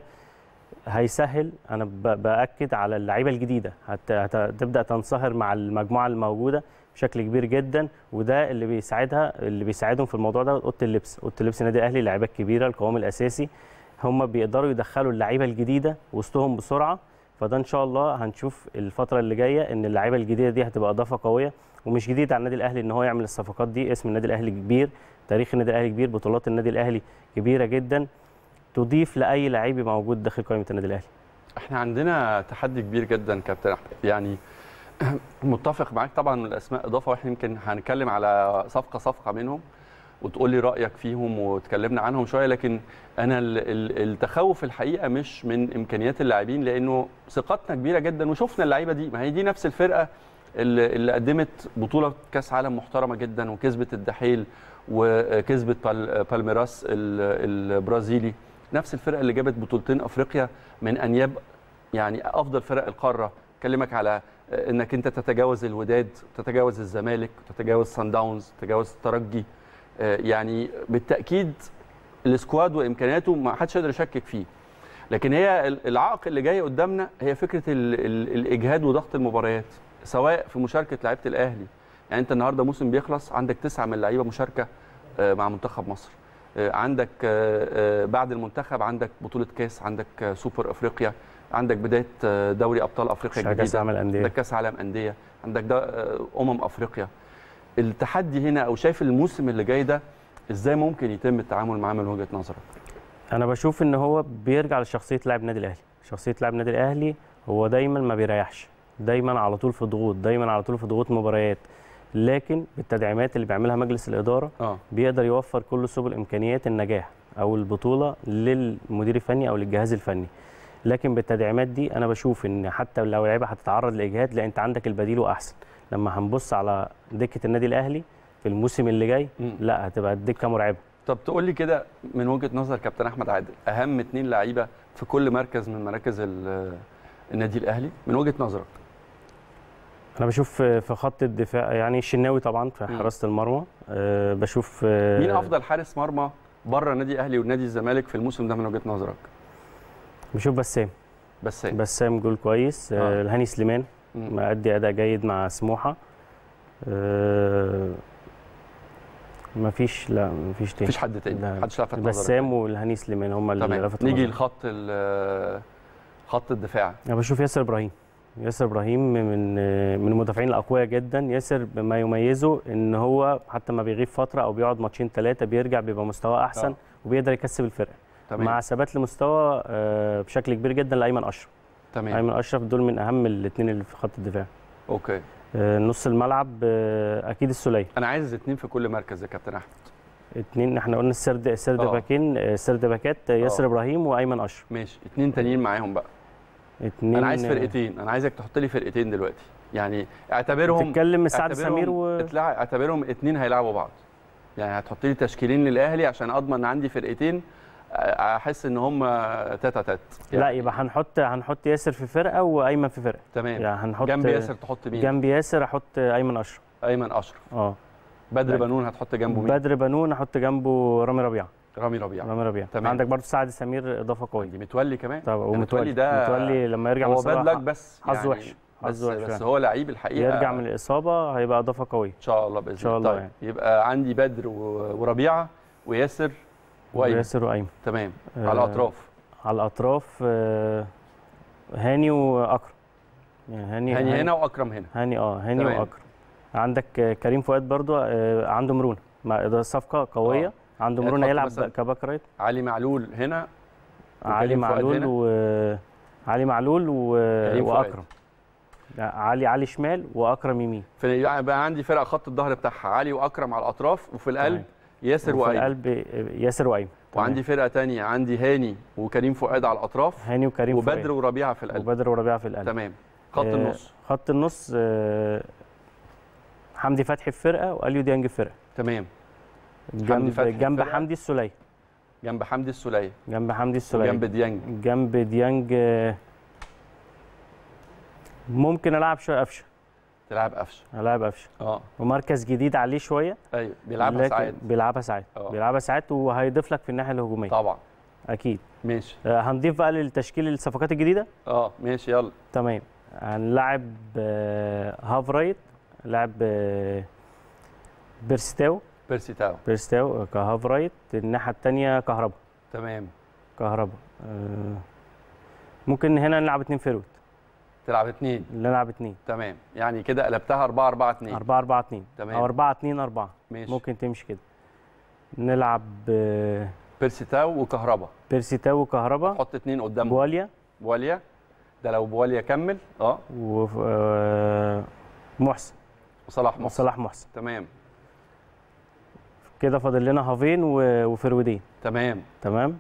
هيسهل انا ب- باكد على اللعيبه الجديده هت- هتبدا تنصهر مع المجموعه الموجوده بشكل كبير جدا وده اللي بيساعدها اللي بيساعدهم في الموضوع ده اوضه اللبس اوضه اللبس النادي الاهلي لعيبه كبيره القوام الاساسي هم بيقدروا يدخلوا اللعيبه الجديده وسطهم بسرعه فده ان شاء الله هنشوف الفتره اللي جايه ان اللعيبه الجديده دي هتبقى اضافه قويه ومش جديد على النادي الاهلي ان هو يعمل الصفقات دي اسم النادي الاهلي كبير تاريخ النادي الاهلي كبير بطولات النادي الاهلي كبيره جدا تضيف لاي لعيب موجود داخل قائمه النادي الاهلي احنا عندنا تحدي كبير جدا كابتن احمد يعني متفق معاك طبعا الاسماء اضافه واحنا يمكن هنتكلم على صفقه صفقه منهم وتقول لي رايك فيهم وتكلمنا عنهم شويه لكن انا ال- ال- التخوف الحقيقه مش من امكانيات اللاعبين لانه ثقتنا كبيره جدا وشفنا اللعيبه دي ما هي دي نفس الفرقه اللي, اللي قدمت بطوله كاس عالم محترمه جدا وكسبت الدحيل وكسبت بال- بالميراس ال- البرازيلي نفس الفرقه اللي جابت بطولتين افريقيا من انياب يعني افضل فرق القاره كلمك على انك انت تتجاوز الوداد تتجاوز الزمالك تتجاوز سان داونز تتجاوز الترجي آه، يعني بالتاكيد السكواد وامكانياته ما حدش يقدر يشكك فيه لكن هي ال- العائق اللي جاي قدامنا هي فكره ال ال الاجهاد وضغط المباريات سواء في مشاركه لعيبه الاهلي يعني انت النهارده موسم بيخلص عندك تسعه من اللعيبه مشاركه آه، مع منتخب مصر آه، عندك آه، آه، بعد المنتخب عندك بطوله كاس عندك آه، سوبر افريقيا عندك بدايه آه، دوري ابطال افريقيا كاس الجديده عالم الانديه عندك كاس عالم انديه عندك ده آه، امم افريقيا التحدي هنا او شايف الموسم اللي جاي ده ازاي ممكن يتم التعامل معاه من وجهه نظرك انا بشوف ان هو بيرجع لشخصيه لاعب النادي الاهلي شخصيه لاعب النادي الاهلي هو دايما ما بيريحش دايما على طول في ضغوط دايما على طول في ضغوط مباريات لكن بالتدعيمات اللي بيعملها مجلس الاداره اه بيقدر يوفر كل سبل امكانيات النجاح او البطوله للمدير الفني او للجهاز الفني لكن بالتدعيمات دي انا بشوف ان حتى لو لعيبه هتتعرض لاجهاد لا انت عندك البديل واحسن لما هنبص على دكه النادي الاهلي في الموسم اللي جاي مم. لا هتبقى الدكه مرعبه طب تقول لي كده من وجهه نظر كابتن احمد عادل اهم اتنين لعيبه في كل مركز من مراكز ال- النادي الاهلي من وجهه نظرك انا بشوف في في خط الدفاع يعني الشناوي طبعا في مم. حراسه المرمى أه بشوف أه مين افضل حارس مرمى بره النادي الاهلي والنادي الزمالك في الموسم ده من وجهه نظرك بشوف بسام بس بسام جول كويس آه. أه الهاني سليمان مم. مأدي اداء جيد مع سموحه أه مفيش لا مفيش تاني مفيش حد تاني لا. محدش لفت نظرك بسام والهاني سليمان هم اللي تمام لفتوا نيجي نظري. لخط ال- خط الدفاع انا بشوف ياسر ابراهيم ياسر ابراهيم من من المدافعين الاقوياء جدا ياسر بما يميزه ان هو حتى ما بيغيب فتره او بيقعد ماتشين ثلاثه بيرجع بيبقى مستواه احسن آه. وبيقدر يكسب الفرقه تمام مع ثبات لمستوى آه، بشكل كبير جدا لايمن اشرف تمام ايمن اشرف دول من اهم الاثنين اللي في خط الدفاع اوكي آه، نص الملعب آه، اكيد السوليه انا عايز اتنين في كل مركز يا كابتن احمد اثنين احنا قلنا السرد السرد آه. باكين آه، السرد باكات آه، ياسر آه. ابراهيم وايمن اشرف ماشي اتنين تانيين معاهم بقى اثنين انا عايز فرقتين انا عايزك تحط لي فرقتين دلوقتي يعني اعتبرهم بتتكلم سعد اعتبرهم سمير و اتلع... اعتبرهم اتنين هيلعبوا بعض يعني هتحط لي تشكيلين للاهلي عشان اضمن ان عندي فرقتين احس ان هم تاتا تات لا يبقى هنحط هنحط ياسر في فرقه وايمن في فرقه تمام يعني هنحط جنب ياسر تحط مين جنب ياسر احط ايمن اشرف ايمن اشرف اه بدر لا. بنون هتحط جنبه مين بدر بنون احط جنبه رامي ربيعه رامي ربيعه رامي ربيعه تمام. عندك برضه سعد سمير اضافه قويه دي متولي كمان طب متولي ومتولي ده متولي لما يرجع من هو الإصابة باد لك بس حظه يعني وحش بس, حظه وحش بس فعلا. هو لعيب الحقيقه يرجع من الاصابه هيبقى اضافه قويه ان شاء الله باذن إن شاء الله طيب يعني. يبقى عندي بدر و- وربيعه وياسر وايمن ياسر وايمن تمام آه، على الاطراف على الاطراف آه، هاني واكرم يعني هاني هاني هنا واكرم هنا هاني اه هاني تمام. واكرم عندك آه، كريم فؤاد برضو آه، عنده مرونه مع ده صفقه قويه آه. عنده يعني مرونه تحط يلعب مثلاً كباك رايت علي معلول هنا علي وكريم فؤاد معلول هنا. و علي معلول و... كريم فؤاد. واكرم يعني علي علي شمال واكرم يمين في يعني بقى عندي فرقه خط الظهر بتاعها علي واكرم على الاطراف وفي القلب تمام. ياسر وفي وايمن القلب آه، ياسر وايمن تمام. وعندي فرقه تانية عندي هاني وكريم فؤاد على الاطراف هاني وكريم وبدر فؤاد. وربيعه في القلب وبدر وربيعه في القلب تمام خط آه، النص خط النص آه، حمدي فتحي في فرقه واليو ديانج في فرقه تمام جنب فتحي في جنب فرقة. حمدي السوليه جنب حمدي السوليه جنب حمدي السوليه وجنب ديانج جنب ديانج آه، ممكن العب شويه قفشه تلعب قفشه العب قفشه اه ومركز جديد عليه شويه ايوه بيلعبها لكن ساعات بيلعبها ساعات آه. بيلعبها ساعات وهيضيف لك في الناحيه الهجوميه طبعا اكيد ماشي آه، هنضيف بقى للتشكيل الصفقات الجديده اه ماشي يلا تمام هنلعب آه، هاف رايت لاعب آه، بيرستاو بيرسي تاو بيرستاو كهاف رايت الناحيه الثانيه كهربا تمام كهربا آه، ممكن هنا نلعب اتنين فيرود تلعب اتنين نلعب اتنين تمام يعني كده قلبتها 4 4 2 4 4 2 تمام. او 4 2 4 ماشي ممكن تمشي كده نلعب آه، بيرسي تاو وكهربا بيرسي تاو وكهربا حط اتنين قدامهم بواليا بواليا ده لو بواليا كمل اه ومحسن وصلاح محسن وصلاح محسن تمام كده فاضل لنا هافين و- وفرودين تمام تمام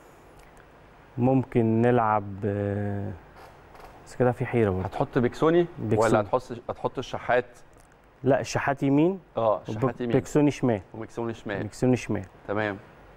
ممكن نلعب آه، بس كده في حيره برضه هتحط بيكسوني بيكسوني. ولا هتحط هتحط الشحات لا الشحات يمين اه شحات يمين بيكسوني شمال وميكسوني شمال بيكسوني شمال تمام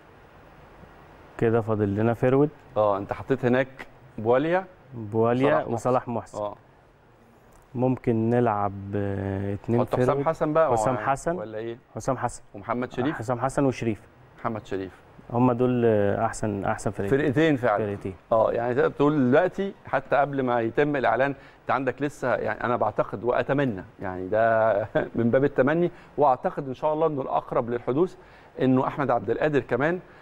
كده فاضل لنا فيرود اه انت حطيت هناك بواليا بواليا صلاح محسن. وصلاح محسن اه ممكن نلعب آه، اتنين حط حسام فيرود حسن بقى حسام هو- حسن. ولا ايه حسام حسن ومحمد شريف حسام حسن وشريف محمد شريف هم دول آه، احسن احسن فرقتين فرقتين فعلا فرقتين اه يعني تقدر تقول دلوقتي حتى قبل ما يتم الاعلان انت عندك لسه يعني انا بعتقد واتمنى يعني ده من باب التمني واعتقد ان شاء الله انه الاقرب للحدوث انه احمد عبد القادر كمان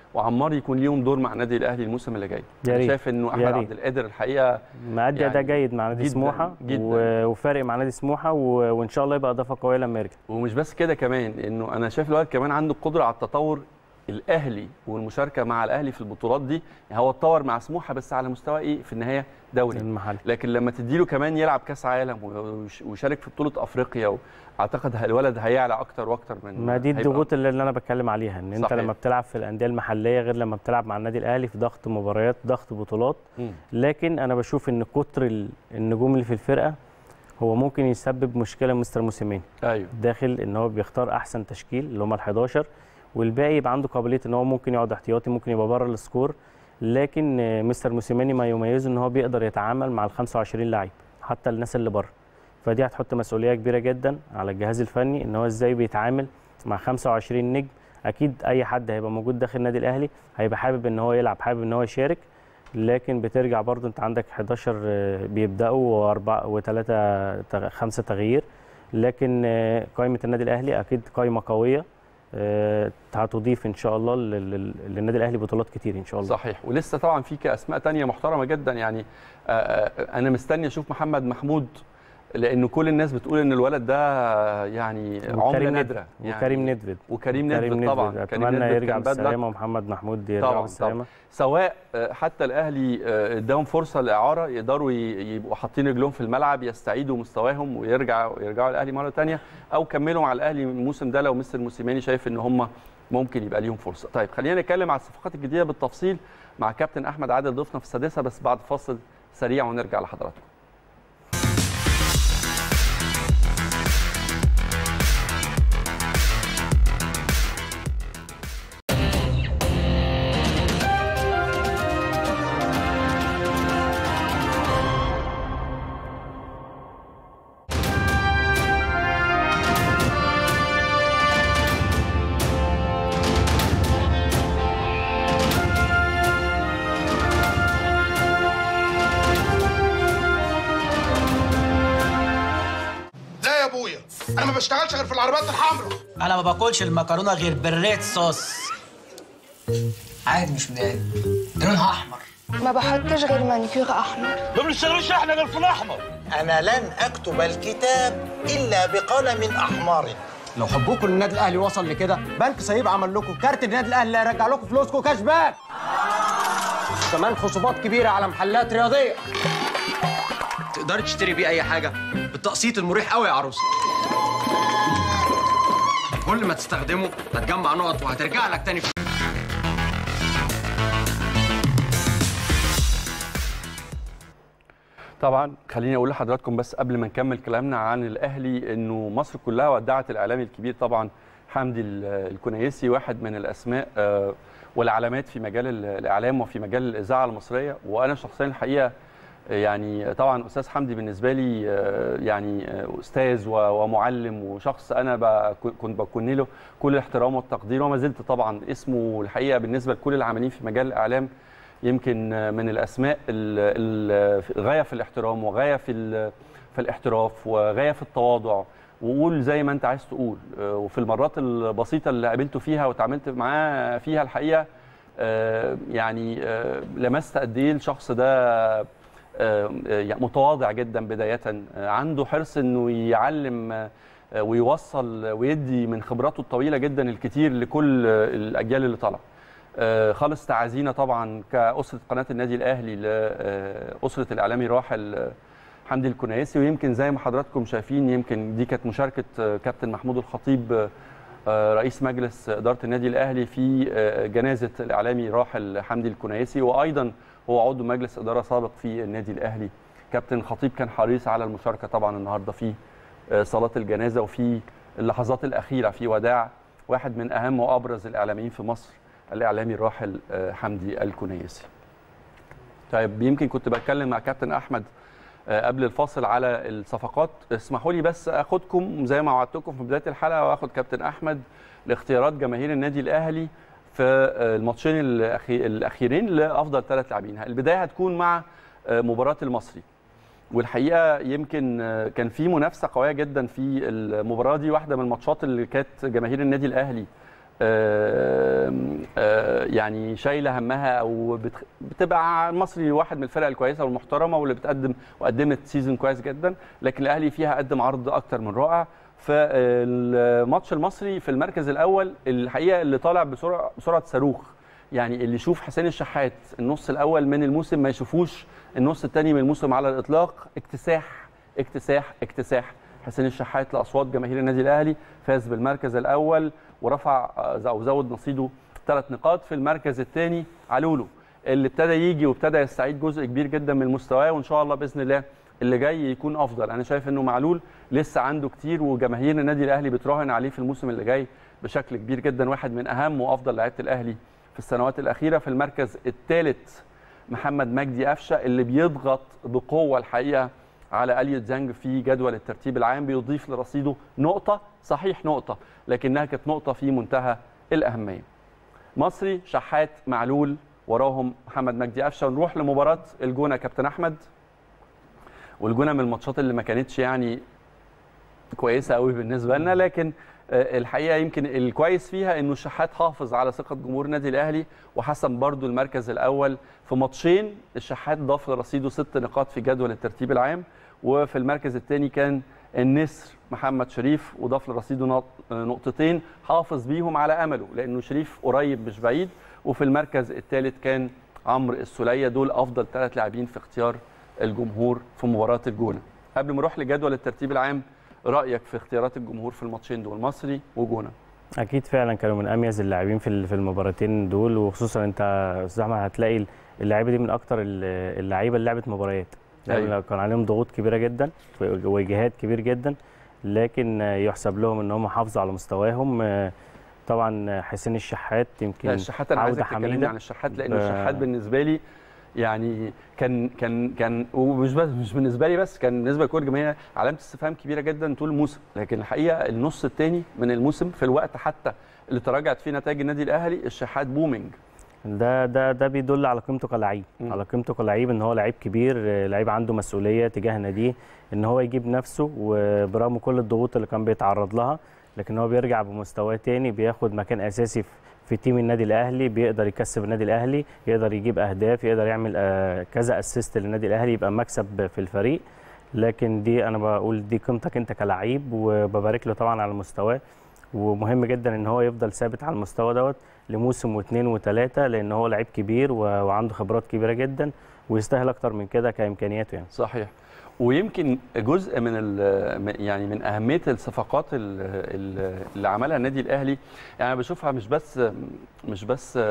وعمار يكون ليهم دور مع النادي الاهلي الموسم اللي جاي يا انا ريت. شايف انه يا احمد ريت. عبد القادر الحقيقه مأدي يعني اداء جيد مع نادي جداً، سموحه جداً. و- وفارق مع نادي سموحه و- وان شاء الله يبقى اضافه قويه لما يرجع ومش بس كده كمان انه انا شايف الولد كمان عنده القدره على التطور الاهلي والمشاركه مع الاهلي في البطولات دي يعني هو اتطور مع سموحه بس على مستوى ايه في النهايه دوري المحل لكن لما تديله كمان يلعب كاس عالم ويش- ويشارك في بطوله افريقيا اعتقد الولد هيعلى اكتر واكتر من ما دي هيبقى- الضغوط اللي اللي انا بتكلم عليها ان انت صحيح. لما بتلعب في الانديه المحليه غير لما بتلعب مع النادي الاهلي في ضغط مباريات ضغط بطولات مم. لكن انا بشوف ان كتر ال- النجوم اللي في الفرقه هو ممكن يسبب مشكله مستر موسيماني ايوه داخل ان هو بيختار احسن تشكيل اللي هم ال11 والباقي يبقى عنده قابليه ان هو ممكن يقعد احتياطي ممكن يبقى بره السكور لكن آه، مستر موسيماني ما يميزه ان هو بيقدر يتعامل مع ال 25 لعيب حتى الناس اللي بره فدي هتحط مسؤوليه كبيره جدا على الجهاز الفني ان هو ازاي بيتعامل مع 25 نجم اكيد اي حد هيبقى موجود داخل النادي الاهلي هيبقى حابب ان هو يلعب حابب ان هو يشارك لكن بترجع برضو انت عندك 11 آه، بيبداوا واربعه وثلاثه تغ- خمسه تغيير لكن آه، قائمه النادي الاهلي اكيد قائمه قويه آه، هتضيف ان شاء الله لل- لل- للنادي الاهلي بطولات كتير ان شاء الله صحيح ولسه طبعا في اسماء تانية محترمه جدا يعني آه، آه، انا مستني اشوف محمد محمود لانه كل الناس بتقول ان الولد ده يعني عمله وكريم نادره ندفد وكريم ندفد وكريم كريم ندفد طبعا كريم اتمنى ندفد يرجع كان bad luck. بالسلامه ومحمد محمود يرجع طبعا بالسلامه طبعا سواء آه، حتى الاهلي آه، اداهم فرصه لاعاره يقدروا ي- يبقوا حاطين رجلهم في الملعب يستعيدوا مستواهم ويرجعوا يرجعوا الاهلي مره ثانيه او كملوا مع الاهلي الموسم ده لو مستر موسيماني شايف ان هم ممكن يبقى ليهم فرصه طيب خلينا نتكلم على الصفقات الجديده بالتفصيل مع كابتن احمد عادل ضيفنا في السادسه بس بعد فاصل سريع ونرجع لحضراتكم لا يا ابويا انا ما بشتغلش غير في العربيات الحمراء انا ما باكلش المكرونه غير بالريد صوص عادي مش مضايق لونها احمر ما بحطش غير مانيكير احمر أنا لن أكتب الكتاب إلا بقلم أحمر لو حبكم للنادي الاهلي وصل لكده بنك سيب عمل لكم كارت النادي الاهلي اللي هيرجع لكم فلوسكم كاش باك كمان خصومات كبيره على محلات رياضيه تقدري تشتري بيه اي حاجه بالتقسيط المريح قوي يا عروسه كل ما تستخدمه هتجمع نقط وهترجع لك تاني طبعا خليني اقول لحضراتكم بس قبل ما نكمل كلامنا عن الاهلي انه مصر كلها ودعت الاعلامي الكبير طبعا حمدي ال- الكنيسي واحد من الاسماء آه، والعلامات في مجال ال- الاعلام وفي مجال الاذاعه المصريه وانا شخصيا الحقيقه آه، يعني طبعا استاذ حمدي بالنسبه لي آه، يعني آه، استاذ و- ومعلم وشخص انا بك- كنت بكون له كل الاحترام والتقدير وما زلت طبعا اسمه الحقيقه بالنسبه لكل العاملين في مجال الاعلام يمكن من الاسماء ال- ال- غايه في الاحترام وغايه في ال- في الاحتراف وغايه في التواضع وقول زي ما انت عايز تقول آه، وفي المرات البسيطه اللي قابلته فيها وتعاملت معاه فيها الحقيقه آه، يعني آه، لمست قد ايه الشخص ده آه، آه، يعني متواضع جدا بدايه آه، عنده حرص انه يعلم آه، ويوصل ويدي من خبراته الطويله جدا الكتير لكل آه، الاجيال اللي طالعه آه، خالص تعازينا طبعا كأسرة قناة النادي الأهلي لأسرة الإعلامي راحل آه، حمدي الكنيسي ويمكن زي ما حضراتكم شايفين يمكن دي كانت مشاركة آه، كابتن محمود الخطيب آه، آه، رئيس مجلس إدارة النادي الأهلي في آه، جنازة الإعلامي راحل حمدي الكنيسي وأيضا هو عضو مجلس إدارة سابق في النادي الأهلي كابتن خطيب كان حريص على المشاركة طبعا النهاردة في آه، صلاة الجنازة وفي اللحظات الأخيرة في وداع واحد من أهم وأبرز الإعلاميين في مصر الاعلامي الراحل آه، حمدي الكنيسي. طيب يمكن كنت بتكلم مع كابتن احمد آه، قبل الفاصل على الصفقات اسمحوا لي بس اخدكم زي ما وعدتكم في بدايه الحلقه واخد كابتن احمد لاختيارات جماهير النادي الاهلي في آه، الماتشين الأخي- الاخيرين لافضل ثلاث لاعبين البدايه هتكون مع آه، مباراه المصري والحقيقه يمكن آه، كان في منافسه قويه جدا في المباراه دي واحده من الماتشات اللي كانت جماهير النادي الاهلي آه، آه، يعني شايله همها او بتخ... بتبقى المصري واحد من الفرق الكويسه والمحترمه واللي بتقدم وقدمت سيزون كويس جدا لكن الاهلي فيها قدم عرض اكتر من رائع فالماتش المصري في المركز الاول الحقيقه اللي طالع بسرعه بسرعه صاروخ يعني اللي يشوف حسين الشحات النص الاول من الموسم ما يشوفوش النص الثاني من الموسم على الاطلاق اكتساح اكتساح اكتساح حسين الشحات لاصوات جماهير النادي الاهلي فاز بالمركز الاول ورفع او زود نصيبه ثلاث نقاط في المركز الثاني علولو اللي ابتدى يجي وابتدى يستعيد جزء كبير جدا من مستواه وان شاء الله باذن الله اللي جاي يكون افضل انا شايف انه معلول لسه عنده كتير وجماهير النادي الاهلي بتراهن عليه في الموسم اللي جاي بشكل كبير جدا واحد من اهم وافضل لعيبه الاهلي في السنوات الاخيره في المركز الثالث محمد مجدي قفشه اللي بيضغط بقوه الحقيقه على اليوت زانج في جدول الترتيب العام بيضيف لرصيده نقطه صحيح نقطه لكنها كانت نقطه في منتهى الاهميه مصري شحات معلول وراهم محمد مجدي قفشه ونروح لمباراه الجونه كابتن احمد والجونه من الماتشات اللي ما كانتش يعني كويسه قوي بالنسبه لنا لكن الحقيقه يمكن الكويس فيها انه الشحات حافظ على ثقه جمهور النادي الاهلي وحسم برضو المركز الاول في ماتشين الشحات ضاف لرصيده ست نقاط في جدول الترتيب العام وفي المركز الثاني كان النسر محمد شريف وضاف لرصيده نقطتين حافظ بيهم على امله لانه شريف قريب مش بعيد وفي المركز الثالث كان عمرو السوليه دول افضل ثلاث لاعبين في اختيار الجمهور في مباراه الجونه قبل ما نروح لجدول الترتيب العام رايك في اختيارات الجمهور في الماتشين دول مصري وجونه اكيد فعلا كانوا من اميز اللاعبين في في المباراتين دول وخصوصا انت استاذ احمد هتلاقي اللعيبه دي من اكتر اللعيبه اللي لعبت مباريات أيوة. كان عليهم ضغوط كبيره جدا وجهاد كبير جدا لكن يحسب لهم ان هم حافظوا على مستواهم طبعا حسين الشحات يمكن لا الشحات انا عايزك تكلمني عن الشحات لان الشحات بالنسبه لي يعني كان كان كان ومش بس مش بالنسبه لي بس كان بالنسبه لكل الجماهير علامه استفهام كبيره جدا طول الموسم لكن الحقيقه النص الثاني من الموسم في الوقت حتى اللي تراجعت فيه نتائج النادي الاهلي الشحات بومينج ده ده ده بيدل على قيمته كلاعب على قيمته كلاعب ان هو لعيب كبير لعيب عنده مسؤوليه تجاه ناديه ان هو يجيب نفسه وبرغم كل الضغوط اللي كان بيتعرض لها لكن هو بيرجع بمستواه تاني بياخد مكان اساسي في في تيم النادي الاهلي بيقدر يكسب النادي الاهلي يقدر يجيب اهداف يقدر يعمل كذا اسيست للنادي الاهلي يبقى مكسب في الفريق لكن دي انا بقول دي قيمتك انت كلاعب وببارك له طبعا على مستواه ومهم جدا ان هو يفضل ثابت على المستوى دوت لموسم واثنين وثلاثه لان هو لعيب كبير وعنده خبرات كبيره جدا ويستاهل اكتر من كده كامكانياته يعني صحيح ويمكن جزء من يعني من اهميه الصفقات اللي عملها النادي الاهلي يعني انا بشوفها مش بس مش بس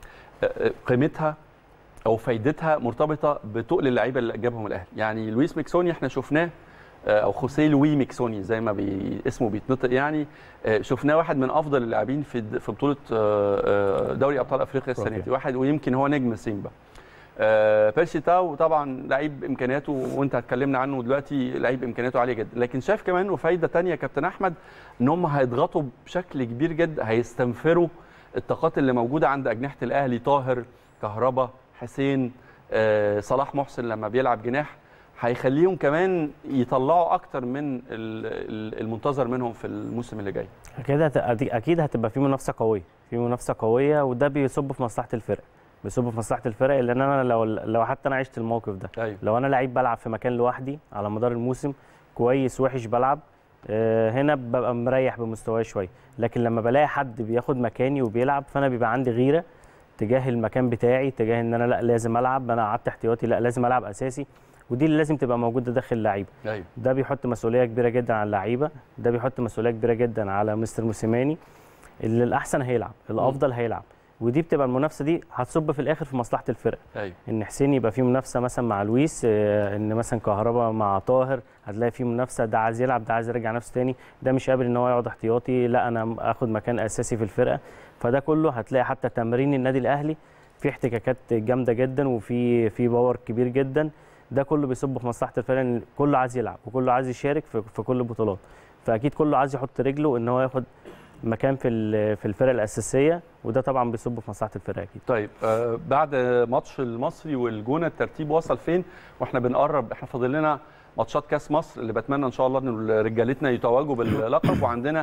قيمتها او فايدتها مرتبطه بتقل اللعيبه اللي جابهم الاهلي يعني لويس ميكسوني احنا شفناه او خوسيه لوي ميكسوني زي ما بي اسمه بيتنطق يعني شفناه واحد من افضل اللاعبين في في بطوله دوري ابطال افريقيا السنه دي واحد ويمكن هو نجم سيمبا بيرسي تاو طبعا لعيب امكانياته وانت اتكلمنا عنه دلوقتي لعيب امكانياته عاليه جدا لكن شايف كمان وفايده ثانيه كابتن احمد ان هم هيضغطوا بشكل كبير جدا هيستنفروا الطاقات اللي موجوده عند اجنحه الاهلي طاهر كهربا حسين صلاح محسن لما بيلعب جناح هيخليهم كمان يطلعوا اكتر من المنتظر منهم في الموسم اللي جاي اكيد اكيد هتبقى في منافسه قويه في منافسه قويه وده بيصب في مصلحه الفرق بيصب في مصلحه الفرق لان انا لو لو حتى انا عشت الموقف ده أيوة. لو انا لعيب بلعب في مكان لوحدي على مدار الموسم كويس وحش بلعب هنا ببقى مريح بمستواي شويه لكن لما بلاقي حد بياخد مكاني وبيلعب فانا بيبقى عندي غيره تجاه المكان بتاعي تجاه ان انا لا لازم العب انا قعدت احتياطي لا لازم العب اساسي ودي اللي لازم تبقى موجوده داخل اللعيبه أيوة. ده بيحط مسؤوليه كبيره جدا على اللعيبه ده بيحط مسؤوليه كبيره جدا على مستر موسيماني اللي الاحسن هيلعب الافضل هيلعب ودي بتبقى المنافسه دي هتصب في الاخر في مصلحه الفرقه أيوة. ان حسين يبقى في منافسه مثلا مع لويس ان مثلا كهربا مع طاهر هتلاقي في منافسه ده عايز يلعب ده عايز يرجع نفسه تاني ده مش قابل ان هو يقعد احتياطي لا انا اخد مكان اساسي في الفرقه فده كله هتلاقي حتى تمرين النادي الاهلي في احتكاكات جامده جدا وفي في باور كبير جدا ده كله بيصب في مصلحه الفرقه ان كله عايز يلعب وكله عايز يشارك في, في كل البطولات فاكيد كله عايز يحط رجله ان هو ياخد مكان في في الفرق الاساسيه وده طبعا بيصب في مصلحه الفرقه اكيد طيب آه بعد ماتش المصري والجونه الترتيب وصل فين واحنا بنقرب احنا فاضل لنا ماتشات كاس مصر اللي بتمنى ان شاء الله ان رجالتنا يتوجوا باللقب وعندنا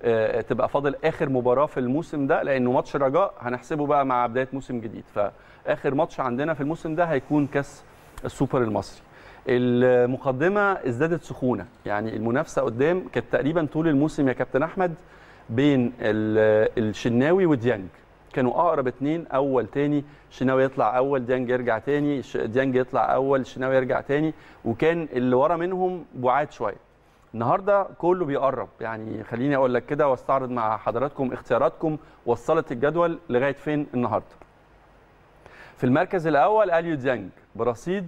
آه، تبقى فاضل اخر مباراه في الموسم ده لانه ماتش رجاء هنحسبه بقى مع بدايه موسم جديد فاخر ماتش عندنا في الموسم ده هيكون كاس السوبر المصري المقدمه ازدادت سخونه يعني المنافسه قدام كانت تقريبا طول الموسم يا كابتن احمد بين ال- الشناوي وديانج كانوا اقرب اتنين اول تاني شناوي يطلع اول ديانج يرجع تاني ش- ديانج يطلع اول شناوي يرجع تاني وكان اللي ورا منهم بعاد شويه النهارده كله بيقرب يعني خليني اقول لك كده واستعرض مع حضراتكم اختياراتكم وصلت الجدول لغايه فين النهارده في المركز الاول اليو ديانج برصيد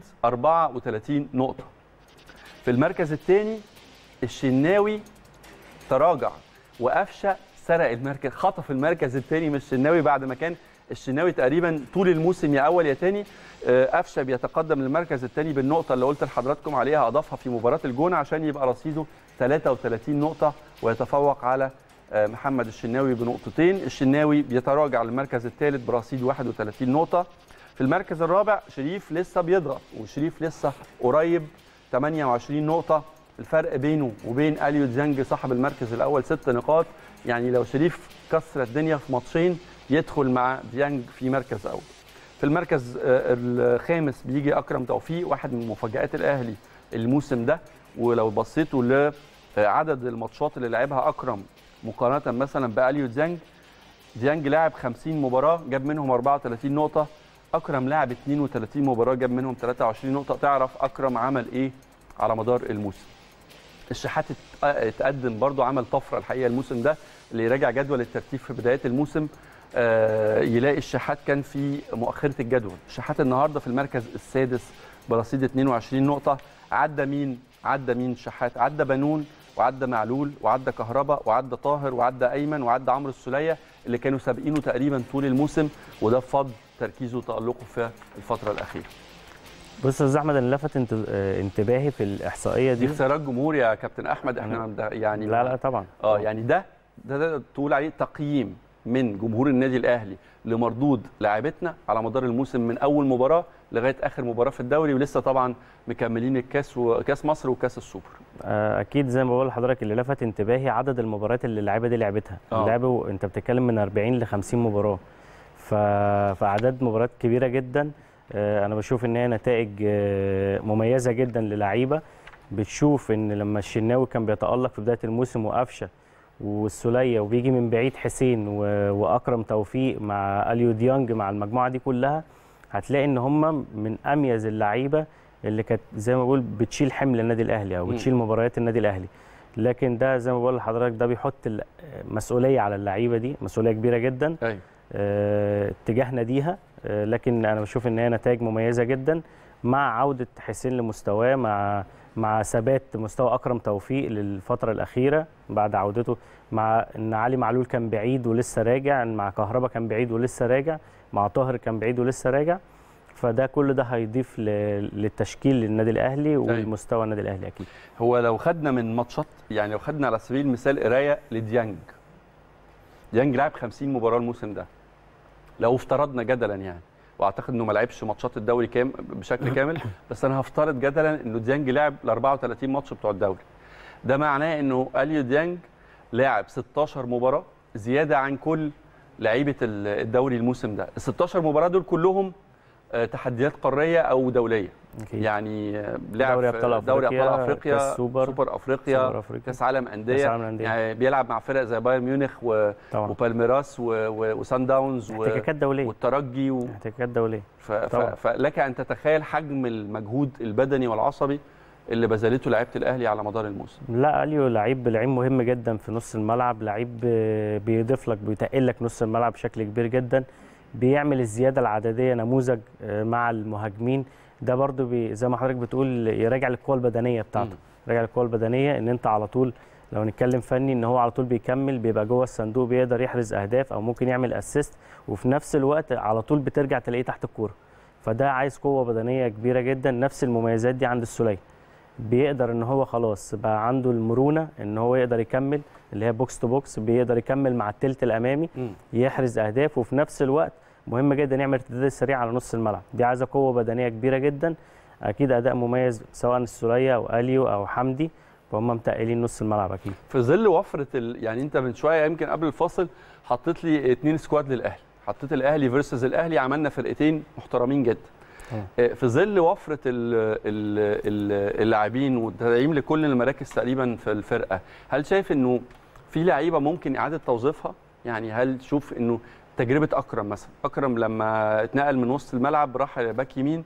34 نقطه في المركز الثاني الشناوي تراجع وقفشه سرق المركز خطف المركز الثاني من الشناوي بعد ما كان الشناوي تقريبا طول الموسم يا اول يا ثاني قفشه بيتقدم للمركز الثاني بالنقطه اللي قلت لحضراتكم عليها اضافها في مباراه الجونه عشان يبقى رصيده 33 نقطه ويتفوق على آه، محمد الشناوي بنقطتين الشناوي بيتراجع للمركز الثالث برصيد 31 نقطه في المركز الرابع شريف لسه بيضغط وشريف لسه قريب 28 نقطه الفرق بينه وبين اليو ديانج صاحب المركز الاول ست نقاط يعني لو شريف كسر الدنيا في ماتشين يدخل مع ديانج في مركز اول في المركز آه، الخامس بيجي اكرم توفيق واحد من مفاجات الاهلي الموسم ده ولو بصيتوا لعدد الماتشات اللي لعبها اكرم مقارنه مثلا باليو ديانج ديانج لعب 50 مباراه جاب منهم 34 نقطه اكرم لعب 32 مباراه جاب منهم 23 نقطه تعرف اكرم عمل ايه على مدار الموسم الشحات ات- اتقدم برضو عمل طفره الحقيقه الموسم ده اللي يراجع جدول الترتيب في بدايه الموسم آه، يلاقي الشحات كان في مؤخره الجدول الشحات النهارده في المركز السادس برصيد 22 نقطه عدى مين عدى مين شحات عدى بنون وعدى معلول وعدى كهربا وعدى طاهر وعدى ايمن وعدى عمرو السوليه اللي كانوا سابقينه تقريبا طول الموسم وده بفضل تركيزه وتالقه في الفتره الاخيره بص يا استاذ احمد اللي لفت انت- آه، انتباهي في الاحصائيه دي دي اختيارات جمهور يا كابتن احمد احنا ده يعني لا لا طبعا اه يعني ده ده, ده تقول عليه تقييم من جمهور النادي الاهلي لمردود لاعبتنا على مدار الموسم من اول مباراه لغايه اخر مباراه في الدوري ولسه طبعا مكملين الكاس وكاس مصر وكاس السوبر آه، اكيد زي ما بقول لحضرتك اللي لفت انتباهي عدد المباريات اللي اللعيبه دي لعبتها آه. لعبوا انت بتتكلم من 40 ل 50 مباراه ف... فاعداد مباريات كبيره جدا آه، انا بشوف ان هي نتائج آه، مميزه جدا للعيبه بتشوف ان لما الشناوي كان بيتالق في بدايه الموسم وقفشه والسوليه وبيجي من بعيد حسين و... واكرم توفيق مع اليو ديانج مع المجموعه دي كلها هتلاقي ان هم من اميز اللعيبه اللي كانت زي ما بقول بتشيل حمل النادي الاهلي او مم. بتشيل مباريات النادي الاهلي لكن ده زي ما بقول لحضرتك ده بيحط ال- مسؤوليه على اللعيبه دي مسؤوليه كبيره جدا ايوه آه، اتجاه ناديها آه، لكن انا بشوف ان هي نتائج مميزه جدا مع عوده حسين لمستواه مع مع ثبات مستوى اكرم توفيق للفتره الاخيره بعد عودته مع ان علي معلول كان بعيد ولسه راجع مع كهربا كان بعيد ولسه راجع مع طاهر كان بعيد ولسه راجع فده كل ده هيضيف ل- للتشكيل للنادي الاهلي والمستوى النادي الاهلي اكيد هو لو خدنا من ماتشات يعني لو خدنا على سبيل المثال قرايه لديانج ديانج لعب 50 مباراه الموسم ده لو افترضنا جدلا يعني واعتقد انه ما لعبش ماتشات الدوري كام بشكل كامل بس انا هفترض جدلا انه ديانج لعب ال 34 ماتش بتوع الدوري ده معناه انه اليو ديانج لاعب 16 مباراه زياده عن كل لعيبه ال- الدوري الموسم ده ال 16 مباراه دول كلهم آه، تحديات قاريه او دوليه أكيد. يعني آه، لعب دوري في أبطال دوري ابطال أفريقيا، افريقيا كأس سوبر، سوبر افريقيا سوبر أفريقيا. كاس عالم انديه كأس عالم الأندية. يعني بيلعب مع فرق زي بايرن ميونخ و... طبعا وبالميراس و... و... وسان داونز و... احتكاكات دوليه والترجي و... احتكاكات دوليه ف... ف... طبعا. فلك ان تتخيل حجم المجهود البدني والعصبي اللي بذلته لعيبه الاهلي على مدار الموسم لا اليو لعيب لعيب مهم جدا في نص الملعب لعيب آه، بيضيف لك بيتقل لك نص الملعب بشكل كبير جدا بيعمل الزياده العدديه نموذج آه، مع المهاجمين ده برضو بي زي ما حضرتك بتقول يراجع القوه البدنيه بتاعته مم. يراجع القوه البدنيه ان انت على طول لو نتكلم فني ان هو على طول بيكمل بيبقى جوه الصندوق بيقدر يحرز اهداف او ممكن يعمل اسيست وفي نفس الوقت على طول بترجع تلاقيه تحت الكوره فده عايز قوه بدنيه كبيره جدا نفس المميزات دي عند السوليه بيقدر ان هو خلاص بقى عنده المرونه ان هو يقدر يكمل اللي هي بوكس تو بوكس بيقدر يكمل مع التلت الامامي يحرز اهداف وفي نفس الوقت مهم جدا يعمل ارتداد سريع على نص الملعب دي عايزه قوه بدنيه كبيره جدا اكيد اداء مميز سواء السوليه او اليو او حمدي فهم متقلين نص الملعب اكيد في ظل وفره ال... يعني انت من شويه يمكن قبل الفاصل حطيت لي اتنين سكواد للاهلي حطيت الاهلي فيرسز الاهلي عملنا فرقتين محترمين جدا آه، في ظل وفره ال- ال- ال- اللاعبين والتدعيم لكل المراكز تقريبا في الفرقه هل شايف انه في لعيبه ممكن اعاده توظيفها يعني هل تشوف انه تجربه اكرم مثلا اكرم لما اتنقل من وسط الملعب راح باك يمين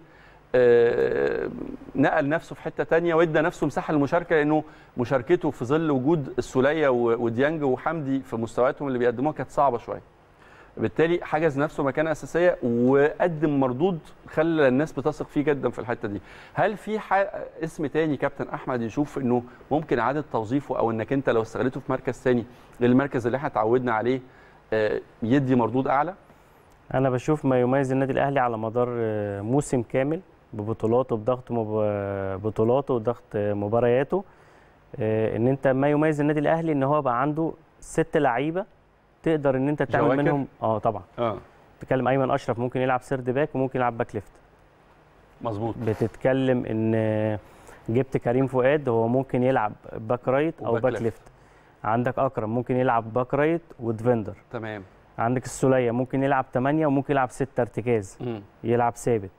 آه، نقل نفسه في حته تانية وادى نفسه مساحه للمشاركه لانه مشاركته في ظل وجود السوليه و- وديانج وحمدي في مستوياتهم اللي بيقدموها كانت صعبه شويه بالتالي حجز نفسه مكانه اساسيه وقدم مردود خلى الناس بتثق فيه جدا في الحته دي هل في ح... اسم تاني كابتن احمد يشوف انه ممكن اعاده توظيفه او انك انت لو استغلته في مركز تاني للمركز اللي احنا اتعودنا عليه آه، يدي مردود اعلى انا بشوف ما يميز النادي الاهلي على مدار آه، موسم كامل ببطولاته بضغط مب- بطولاته وضغط آه، مبارياته آه، ان انت ما يميز النادي الاهلي ان هو بقى عنده ست لعيبه تقدر ان انت تعمل جواكر؟ منهم اه طبعا اه بتتكلم ايمن اشرف ممكن يلعب سيرد باك وممكن يلعب باك ليفت مظبوط بتتكلم ان آه، جبت كريم فؤاد هو ممكن يلعب باك رايت او وباك باك ليفت. ليفت عندك اكرم ممكن يلعب باك رايت وديفندر تمام عندك السوليه ممكن يلعب 8 وممكن يلعب 6 ارتكاز مم. يلعب ثابت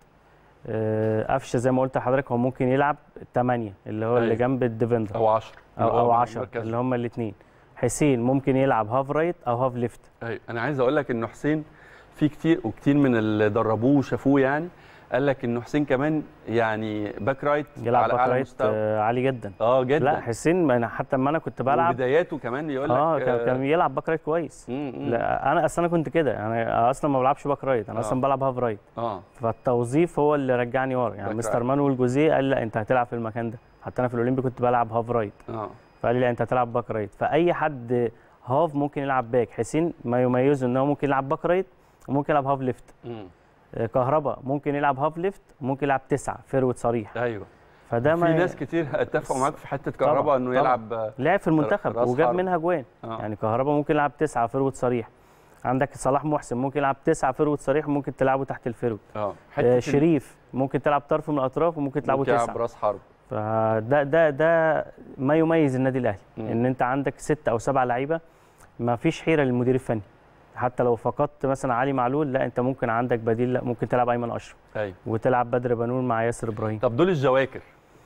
آه، قفشه زي ما قلت لحضرتك هو ممكن يلعب 8 اللي هو اللي أيوة. جنب الديفندر او 10 او او 10 اللي هم الاثنين حسين ممكن يلعب هاف رايت او هاف ليفت ايوه انا عايز اقول لك انه حسين في كتير وكتير من اللي دربوه وشافوه يعني قال لك انه حسين كمان يعني باك رايت يلعب على باك اعلى رايت مستوى آه، عالي جدا اه جدا لا حسين ما أنا حتى لما انا كنت بلعب وبداياته كمان يقول لك اه كان كان يلعب باك رايت كويس مم، مم. لا انا اصلا انا كنت كده انا اصلا ما بلعبش باك رايت انا آه. اصلا بلعب هاف رايت اه فالتوظيف هو اللي رجعني ورا يعني باك مستر رايت. مانويل جوزيه قال لا انت هتلعب في المكان ده حتى انا في الاولمبي كنت بلعب هاف رايت اه فقال لي لا انت هتلعب باك رايت فاي حد هاف ممكن يلعب باك حسين ما يميزه ان هو ممكن يلعب باك رايت وممكن يلعب هاف ليفت مم. آه، كهربا ممكن يلعب هاف ليفت وممكن يلعب تسعه فيرود صريح ايوه فده في ما ناس كتير اتفقوا معاك في حته طبعاً، كهربا انه طبعاً. يلعب آه، لعب في المنتخب راس وجاب حرب. منها جوان آه. يعني كهربا ممكن يلعب تسعه فيرود صريح عندك صلاح محسن ممكن يلعب تسعه فيرود صريح وممكن تلعبه تحت الفيرود اه آه، ال- شريف ممكن تلعب طرف من الاطراف وممكن تلعبه ممكن يلعب تسعه راس حرب فده ده ده ما يميز النادي الاهلي مم. ان انت عندك ست او سبع لعيبه ما فيش حيره للمدير الفني حتى لو فقدت مثلا علي معلول لا انت ممكن عندك بديل لا ممكن تلعب ايمن اشرف ايوه وتلعب بدر بنون مع ياسر ابراهيم طب دول الجواكر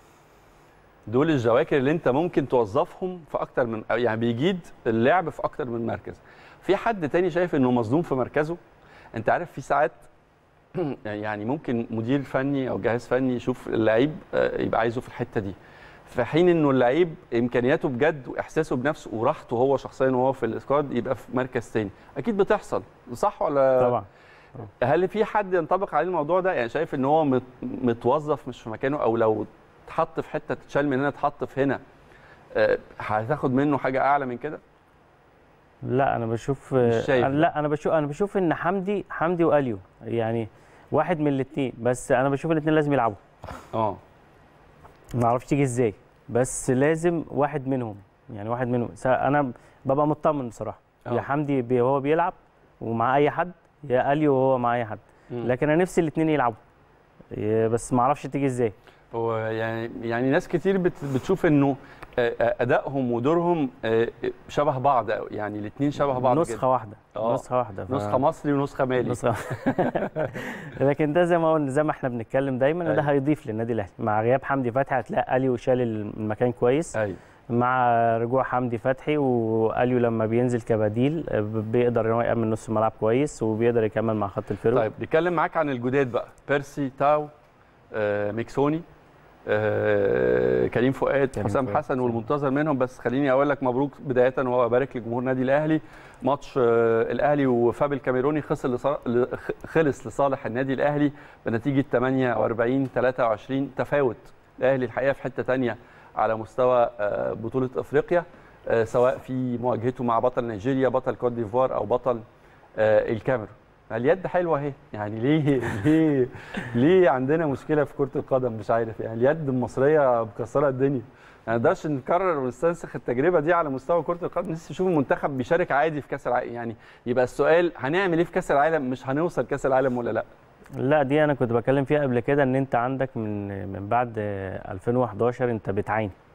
دول الجواكر اللي انت ممكن توظفهم في اكتر من أو يعني بيجيد اللعب في اكتر من مركز في حد تاني شايف انه مظلوم في مركزه انت عارف في ساعات يعني ممكن مدير فني او جهاز فني يشوف اللعيب آه، يبقى عايزه في الحته دي في حين انه اللعيب امكانياته بجد واحساسه بنفسه وراحته هو شخصيا وهو في الاسكواد يبقى في مركز تاني اكيد بتحصل صح ولا طبعا هل في حد ينطبق عليه الموضوع ده يعني شايف ان هو مت- متوظف مش في مكانه او لو اتحط في حته تتشال من هنا اتحط في هنا آه، هتاخد منه حاجه اعلى من كده لا انا بشوف مش شايف أنا- لا انا بشوف انا بشوف ان حمدي حمدي واليو يعني واحد من الاثنين بس انا بشوف الاثنين لازم يلعبوا اه ما اعرفش تيجي ازاي بس لازم واحد منهم يعني واحد منهم س- انا ببقى مطمن بصراحه آه. يا حمدي بي- وهو بيلعب ومع اي حد يا اليو وهو مع اي حد مم. لكن انا نفسي الاثنين يلعبوا إيه، بس ما اعرفش تيجي ازاي هو يعني يعني ناس كتير بت بتشوف انه آه، آه، ادائهم ودورهم آه، شبه بعض أوي، يعني الاثنين شبه بعض نسخه جدا. واحده آه. نسخه واحده ف- نسخه مصري ونسخه مالي نسخه لكن ده زي ما قلنا زي ما احنا بنتكلم دايما ده أيوة. هيضيف للنادي الاهلي مع غياب حمدي فتحي هتلاقي اليو شال المكان كويس ايوه مع رجوع حمدي فتحي واليو لما بينزل كبديل آه، بيقدر ان هو يامن نص الملعب كويس وبيقدر يكمل مع خط الفيرو طيب نتكلم معاك عن الجداد بقى بيرسي تاو آه، ميكسوني آه، كريم فؤاد كريم حسام فؤاد. حسن والمنتظر منهم بس خليني اقول لك مبروك بدايه وابارك لجمهور النادي الاهلي ماتش آه، الاهلي وفاب الكاميروني خسر لصا- ل- خ- خلص لصالح النادي الاهلي بنتيجه 48 23 تفاوت الاهلي الحقيقه في حته ثانيه على مستوى آه، بطوله افريقيا آه، سواء في مواجهته مع بطل نيجيريا بطل كوت ديفوار او بطل آه، الكاميرون اليد حلوه اهي يعني ليه ليه ليه عندنا مشكله في كره القدم مش عارف يعني اليد المصريه مكسره الدنيا ما نقدرش نكرر ونستنسخ التجربه دي على مستوى كره القدم لسه نشوف المنتخب بيشارك عادي في كاس العالم يعني يبقى السؤال هنعمل ايه في كاس العالم مش هنوصل كاس العالم ولا لا لا دي انا كنت بتكلم فيها قبل كده ان انت عندك من من بعد آه، 2011 انت بتعاني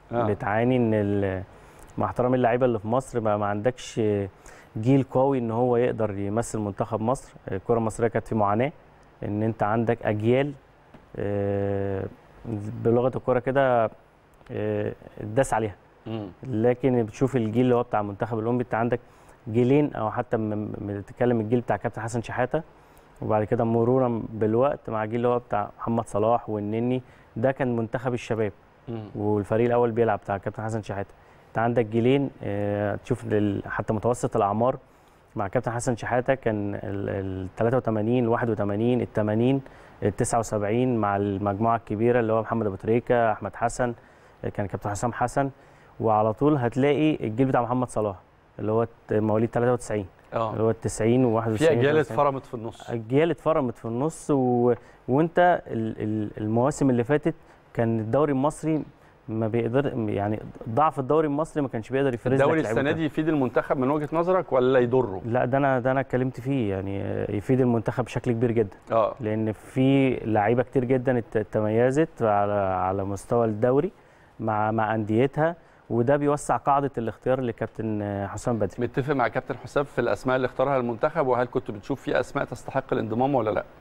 آه. بتعاني ان ال- مع احترام اللعيبه اللي في مصر ما, ما عندكش جيل قوي ان هو يقدر يمثل منتخب مصر الكره المصريه كانت في معاناه ان انت عندك اجيال آه، بلغه الكره كده آه، اتداس عليها مم. لكن بتشوف الجيل اللي هو بتاع المنتخب الاولمبي انت عندك جيلين او حتى م- م- بتتكلم الجيل بتاع كابتن حسن شحاته وبعد كده مرورا بالوقت مع الجيل اللي هو بتاع محمد صلاح والنني ده كان منتخب الشباب مم. والفريق الاول بيلعب بتاع كابتن حسن شحاته انت عندك جيلين اه تشوف لل- حتى متوسط الاعمار مع كابتن حسن شحاته كان ال ال 83 ال 81 ال 80 ال 79 مع المجموعه الكبيره اللي هو محمد ابو تريكه احمد حسن اه كان كابتن حسام حسن وعلى طول هتلاقي الجيل بتاع محمد صلاح اللي هو ت- مواليد 93 اللي اه هو ال 90 و 91 في اجيال 92. اتفرمت في النص اجيال اتفرمت في النص و... وانت ال... ال- المواسم اللي فاتت كان الدوري المصري ما بيقدر يعني ضعف الدوري المصري ما كانش بيقدر يفرز لك الدوري لعيبة السنه دي يفيد المنتخب من وجهه نظرك ولا يضره؟ لا ده انا ده انا اتكلمت فيه يعني آه، يفيد المنتخب بشكل كبير جدا اه لان في لعيبه كتير جدا ات- تميزت على على مستوى الدوري مع مع انديتها وده بيوسع قاعده الاختيار لكابتن آه، حسام بدري متفق مع كابتن حسام في الاسماء اللي اختارها المنتخب وهل كنت بتشوف في اسماء تستحق الانضمام ولا لا؟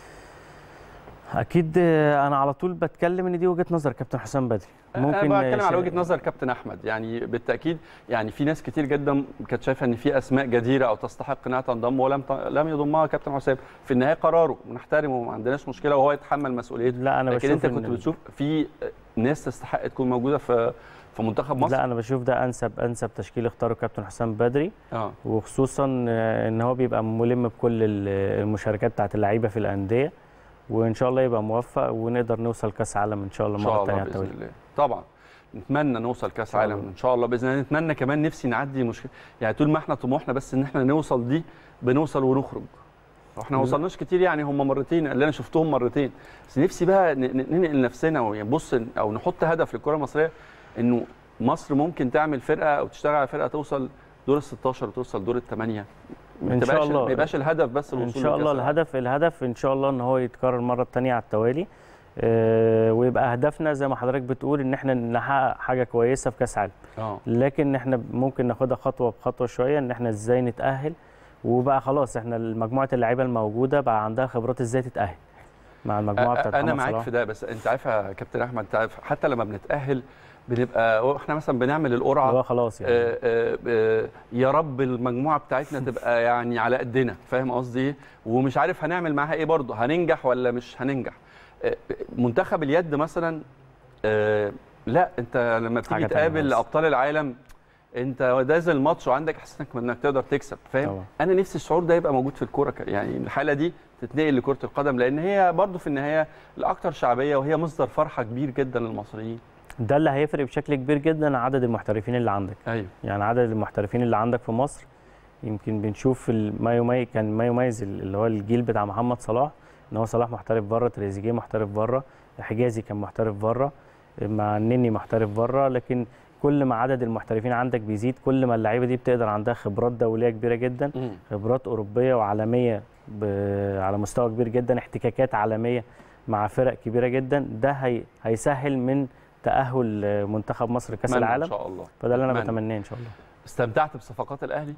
اكيد آه، انا على طول بتكلم ان دي وجهه نظر كابتن حسام بدري ممكن ممكن انا بتكلم آه، على ش- وجهه نظر كابتن احمد يعني بالتاكيد يعني في ناس كتير جدا كانت شايفه ان في اسماء جديره او تستحق انها تنضم ولم ت... لم يضمها كابتن حسام في النهايه قراره ونحترمه وما عندناش مشكله وهو يتحمل مسؤوليته لا انا لكن بشوف انت كنت إن- بتشوف في ناس تستحق تكون موجوده في في منتخب مصر لا انا بشوف ده انسب انسب تشكيل اختاره كابتن حسام بدري اه وخصوصا آه، ان هو بيبقى ملم بكل ال- المشاركات بتاعت اللعيبه في الانديه وان شاء الله يبقى موفق ونقدر نوصل كاس عالم ان شاء الله ان مره شاء ثانيه الله على باذن التوالي الله طبعا نتمنى نوصل كاس شاء عالم الله. ان شاء الله باذن الله نتمنى كمان نفسي نعدي مشكله يعني طول ما احنا طموحنا بس ان احنا نوصل دي بنوصل ونخرج واحنا ما لا. وصلناش كتير يعني هم مرتين اللي انا شفتهم مرتين بس نفسي بقى ن- ن- ننقل نفسنا ونبص او نحط هدف للكره المصريه انه مصر ممكن تعمل فرقه او تشتغل على فرقه توصل دور ال 16 وتوصل دور الثمانيه إن شاء الله. ما يبقاش الهدف بس ان الوصول شاء الله لكأس العالم. الهدف الهدف ان شاء الله ان هو يتكرر المره الثانيه على التوالي آه، ويبقى هدفنا زي ما حضرتك بتقول ان احنا نحقق حاجه كويسه في كاس عالم اه لكن احنا ممكن ناخدها خطوه بخطوه شويه ان احنا ازاي نتاهل وبقى خلاص احنا مجموعه اللعيبه الموجوده بقى عندها خبرات ازاي تتاهل مع المجموعه بتاعت انا محمد معاك صلاح. في ده بس انت عارف يا كابتن احمد انت عارف حتى لما بنتاهل بنبقى احنا مثلا بنعمل القرعه هو خلاص يعني آه، آه، آه، يا رب المجموعه بتاعتنا تبقى يعني على قدنا فاهم قصدي ايه ومش عارف هنعمل معاها ايه برضه هننجح ولا مش هننجح آه، منتخب اليد مثلا آه، لا انت لما بتيجي حاجة تانية تقابل خالص. ابطال العالم انت داخل الماتش وعندك احساسك انك تقدر تكسب فاهم طبعا. انا نفسي الشعور ده يبقى موجود في الكوره ك- يعني الحاله دي تتنقل لكره القدم لان هي برضه في النهايه الاكثر شعبيه وهي مصدر فرحه كبير جدا للمصريين ده اللي هيفرق بشكل كبير جدا عدد المحترفين اللي عندك ايوه يعني عدد المحترفين اللي عندك في مصر يمكن بنشوف ال- ما يميز كان ما يميز ال- اللي هو الجيل بتاع محمد صلاح ان هو صلاح محترف بره تريزيجيه محترف بره حجازي كان محترف بره مع النني محترف بره لكن كل ما عدد المحترفين عندك بيزيد كل ما اللعيبه دي بتقدر عندها خبرات دوليه كبيره جدا مم. خبرات اوروبيه وعالميه ب... على مستوى كبير جدا احتكاكات عالميه مع فرق كبيره جدا ده هي... هيسهل من تاهل آه، منتخب مصر كاس أتمنى العالم ان شاء الله فده اللي انا أتمنى. بتمناه ان شاء الله استمتعت بصفقات الاهلي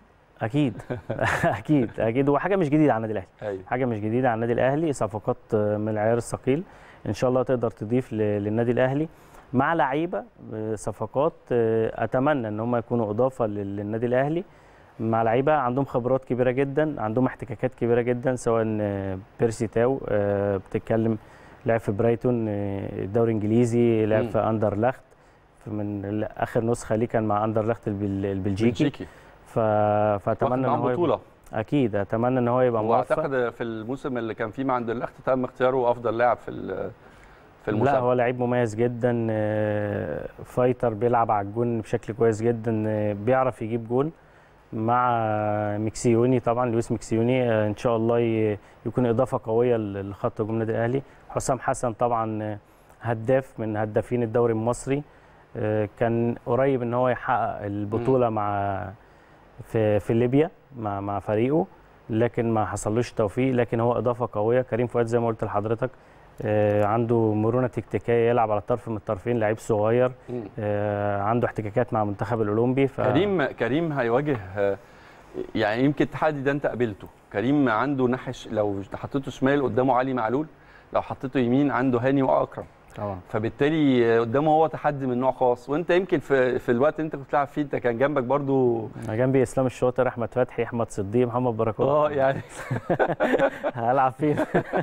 اكيد اكيد اكيد وحاجه مش جديده على النادي الاهلي ايوه حاجه مش جديده على النادي الاهلي صفقات آه، من العيار الثقيل ان شاء الله تقدر تضيف ل- للنادي الاهلي مع لعيبه آه، صفقات آه، اتمنى ان هم يكونوا اضافه لل- للنادي الاهلي مع لعيبه عندهم خبرات كبيره جدا عندهم احتكاكات كبيره جدا سواء آه، بيرسي تاو آه، بتتكلم لعب في برايتون آه، الدوري الانجليزي لعب مم. في اندرلخت في من ال- اخر نسخه ليه كان مع اندرلخت البل- البلجيكي بلجيكي ف... فاتمنى ان معاهم هو يبقى- بطوله اكيد اتمنى ان هو يبقى موفق واعتقد في الموسم اللي كان فيه مع اندرلخت تم اختياره افضل لاعب في ال- في لا المسابقه هو لعيب مميز جدا آه، فايتر بيلعب على الجون بشكل كويس جدا آه، بيعرف يجيب جون مع ميكسيوني طبعا لويس ميكسيوني آه، ان شاء الله ي- يكون اضافه قويه ل- لخط هجوم النادي الاهلي حسام حسن طبعا آه، هداف من هدافين الدوري المصري آه، كان قريب ان هو يحقق البطوله مع في في ليبيا مع مع فريقه لكن ما حصلوش توفيق لكن هو اضافه قويه كريم فؤاد زي ما قلت لحضرتك آه، عنده مرونه تكتيكيه يلعب على طرف من الطرفين لعيب صغير مم. آه، عنده احتكاكات مع المنتخب الاولمبي ف... كريم كريم هيواجه آه، يعني يمكن التحدي ده انت قابلته كريم عنده ناحيه ش- لو حطيته شمال قدامه علي معلول لو حطيته يمين عنده هاني واكرم طبعا فبالتالي قدامه هو تحدي من نوع خاص وانت يمكن في في الوقت اللي انت كنت بتلعب فيه انت كان جنبك برضو جنبي اسلام الشاطر احمد فتحي احمد صديق محمد بركات اه يعني هلعب فين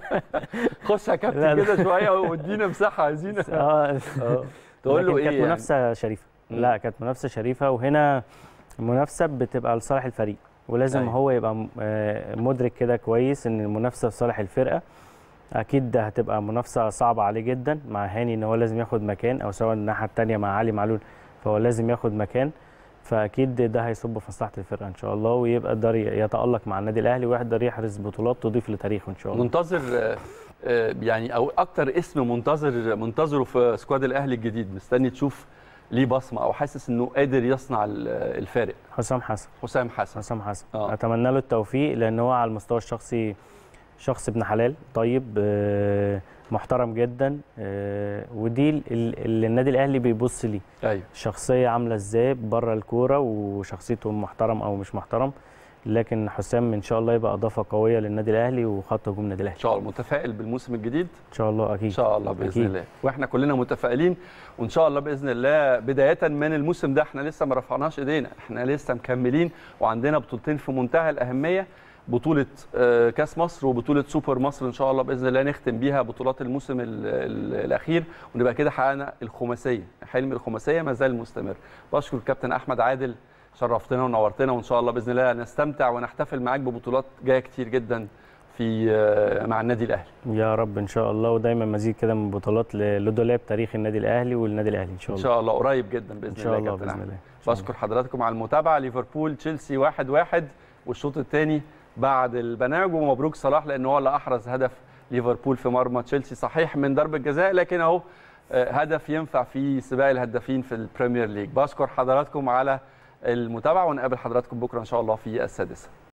خش يا لا، كابتن لا. كده شويه وادينا مساحه عايزين اه تقول له لكن ايه كانت يعني؟ منافسه شريفه مم. لا كانت منافسه شريفه وهنا المنافسه بتبقى لصالح الفريق ولازم أيوة. هو يبقى م- آه، مدرك كده كويس ان المنافسه في صالح الفرقه اكيد ده هتبقى منافسه صعبه عليه جدا مع هاني ان هو لازم ياخد مكان او سواء الناحيه الثانيه مع علي معلول فهو لازم ياخد مكان فاكيد ده هيصب في مصلحه الفرقه ان شاء الله ويبقى يقدر يتالق مع النادي الاهلي ويقدر يحرز بطولات تضيف لتاريخه ان شاء الله منتظر آه، آه، يعني او اكتر اسم منتظر منتظره في سكواد الاهلي الجديد مستني تشوف ليه بصمه او حاسس انه قادر يصنع ال- الفارق حسام حسن حسام حسن حسام حسن آه. اتمنى له التوفيق لان هو على المستوى الشخصي شخص ابن حلال طيب آه، محترم جدا آه، ودي ال- ال- اللي النادي الاهلي بيبص ليه ايوه شخصيه عامله ازاي بره الكوره وشخصيته محترم او مش محترم لكن حسام ان شاء الله يبقى اضافه قويه للنادي الاهلي وخط هجوم النادي الاهلي ان شاء الله متفائل بالموسم الجديد ان شاء الله اكيد ان شاء الله باذن أكيد. الله واحنا كلنا متفائلين وان شاء الله باذن الله بدايه من الموسم ده احنا لسه ما رفعناش ايدينا احنا لسه مكملين وعندنا بطولتين في منتهى الاهميه بطوله آه، كاس مصر وبطوله سوبر مصر ان شاء الله باذن الله نختم بيها بطولات الموسم ال- ال- الاخير ونبقى كده حققنا الخماسيه حلم الخماسيه ما زال مستمر بشكر الكابتن احمد عادل شرفتنا ونورتنا وان شاء الله باذن الله نستمتع ونحتفل معاك ببطولات جايه كتير جدا في آه، مع النادي الاهلي يا رب ان شاء الله ودايما مزيد كده من بطولات ل- لدولاب تاريخ النادي الاهلي والنادي الاهلي ان شاء ان الله شاء الله قريب جدا باذن ان شاء الله الله يا كابتن باذن أحمد. الله إن شاء الله. بشكر حضراتكم على المتابعه ليفربول تشيلسي 1-1 واحد واحد والشوط الثاني بعد البناج ومبروك صلاح لان هو اللي احرز هدف ليفربول في مرمى تشيلسي صحيح من ضربه جزاء لكن اهو آه، هدف ينفع في سباق الهدافين في البريمير ليج بشكر حضراتكم على المتابعه ونقابل حضراتكم بكره ان شاء الله في السادسه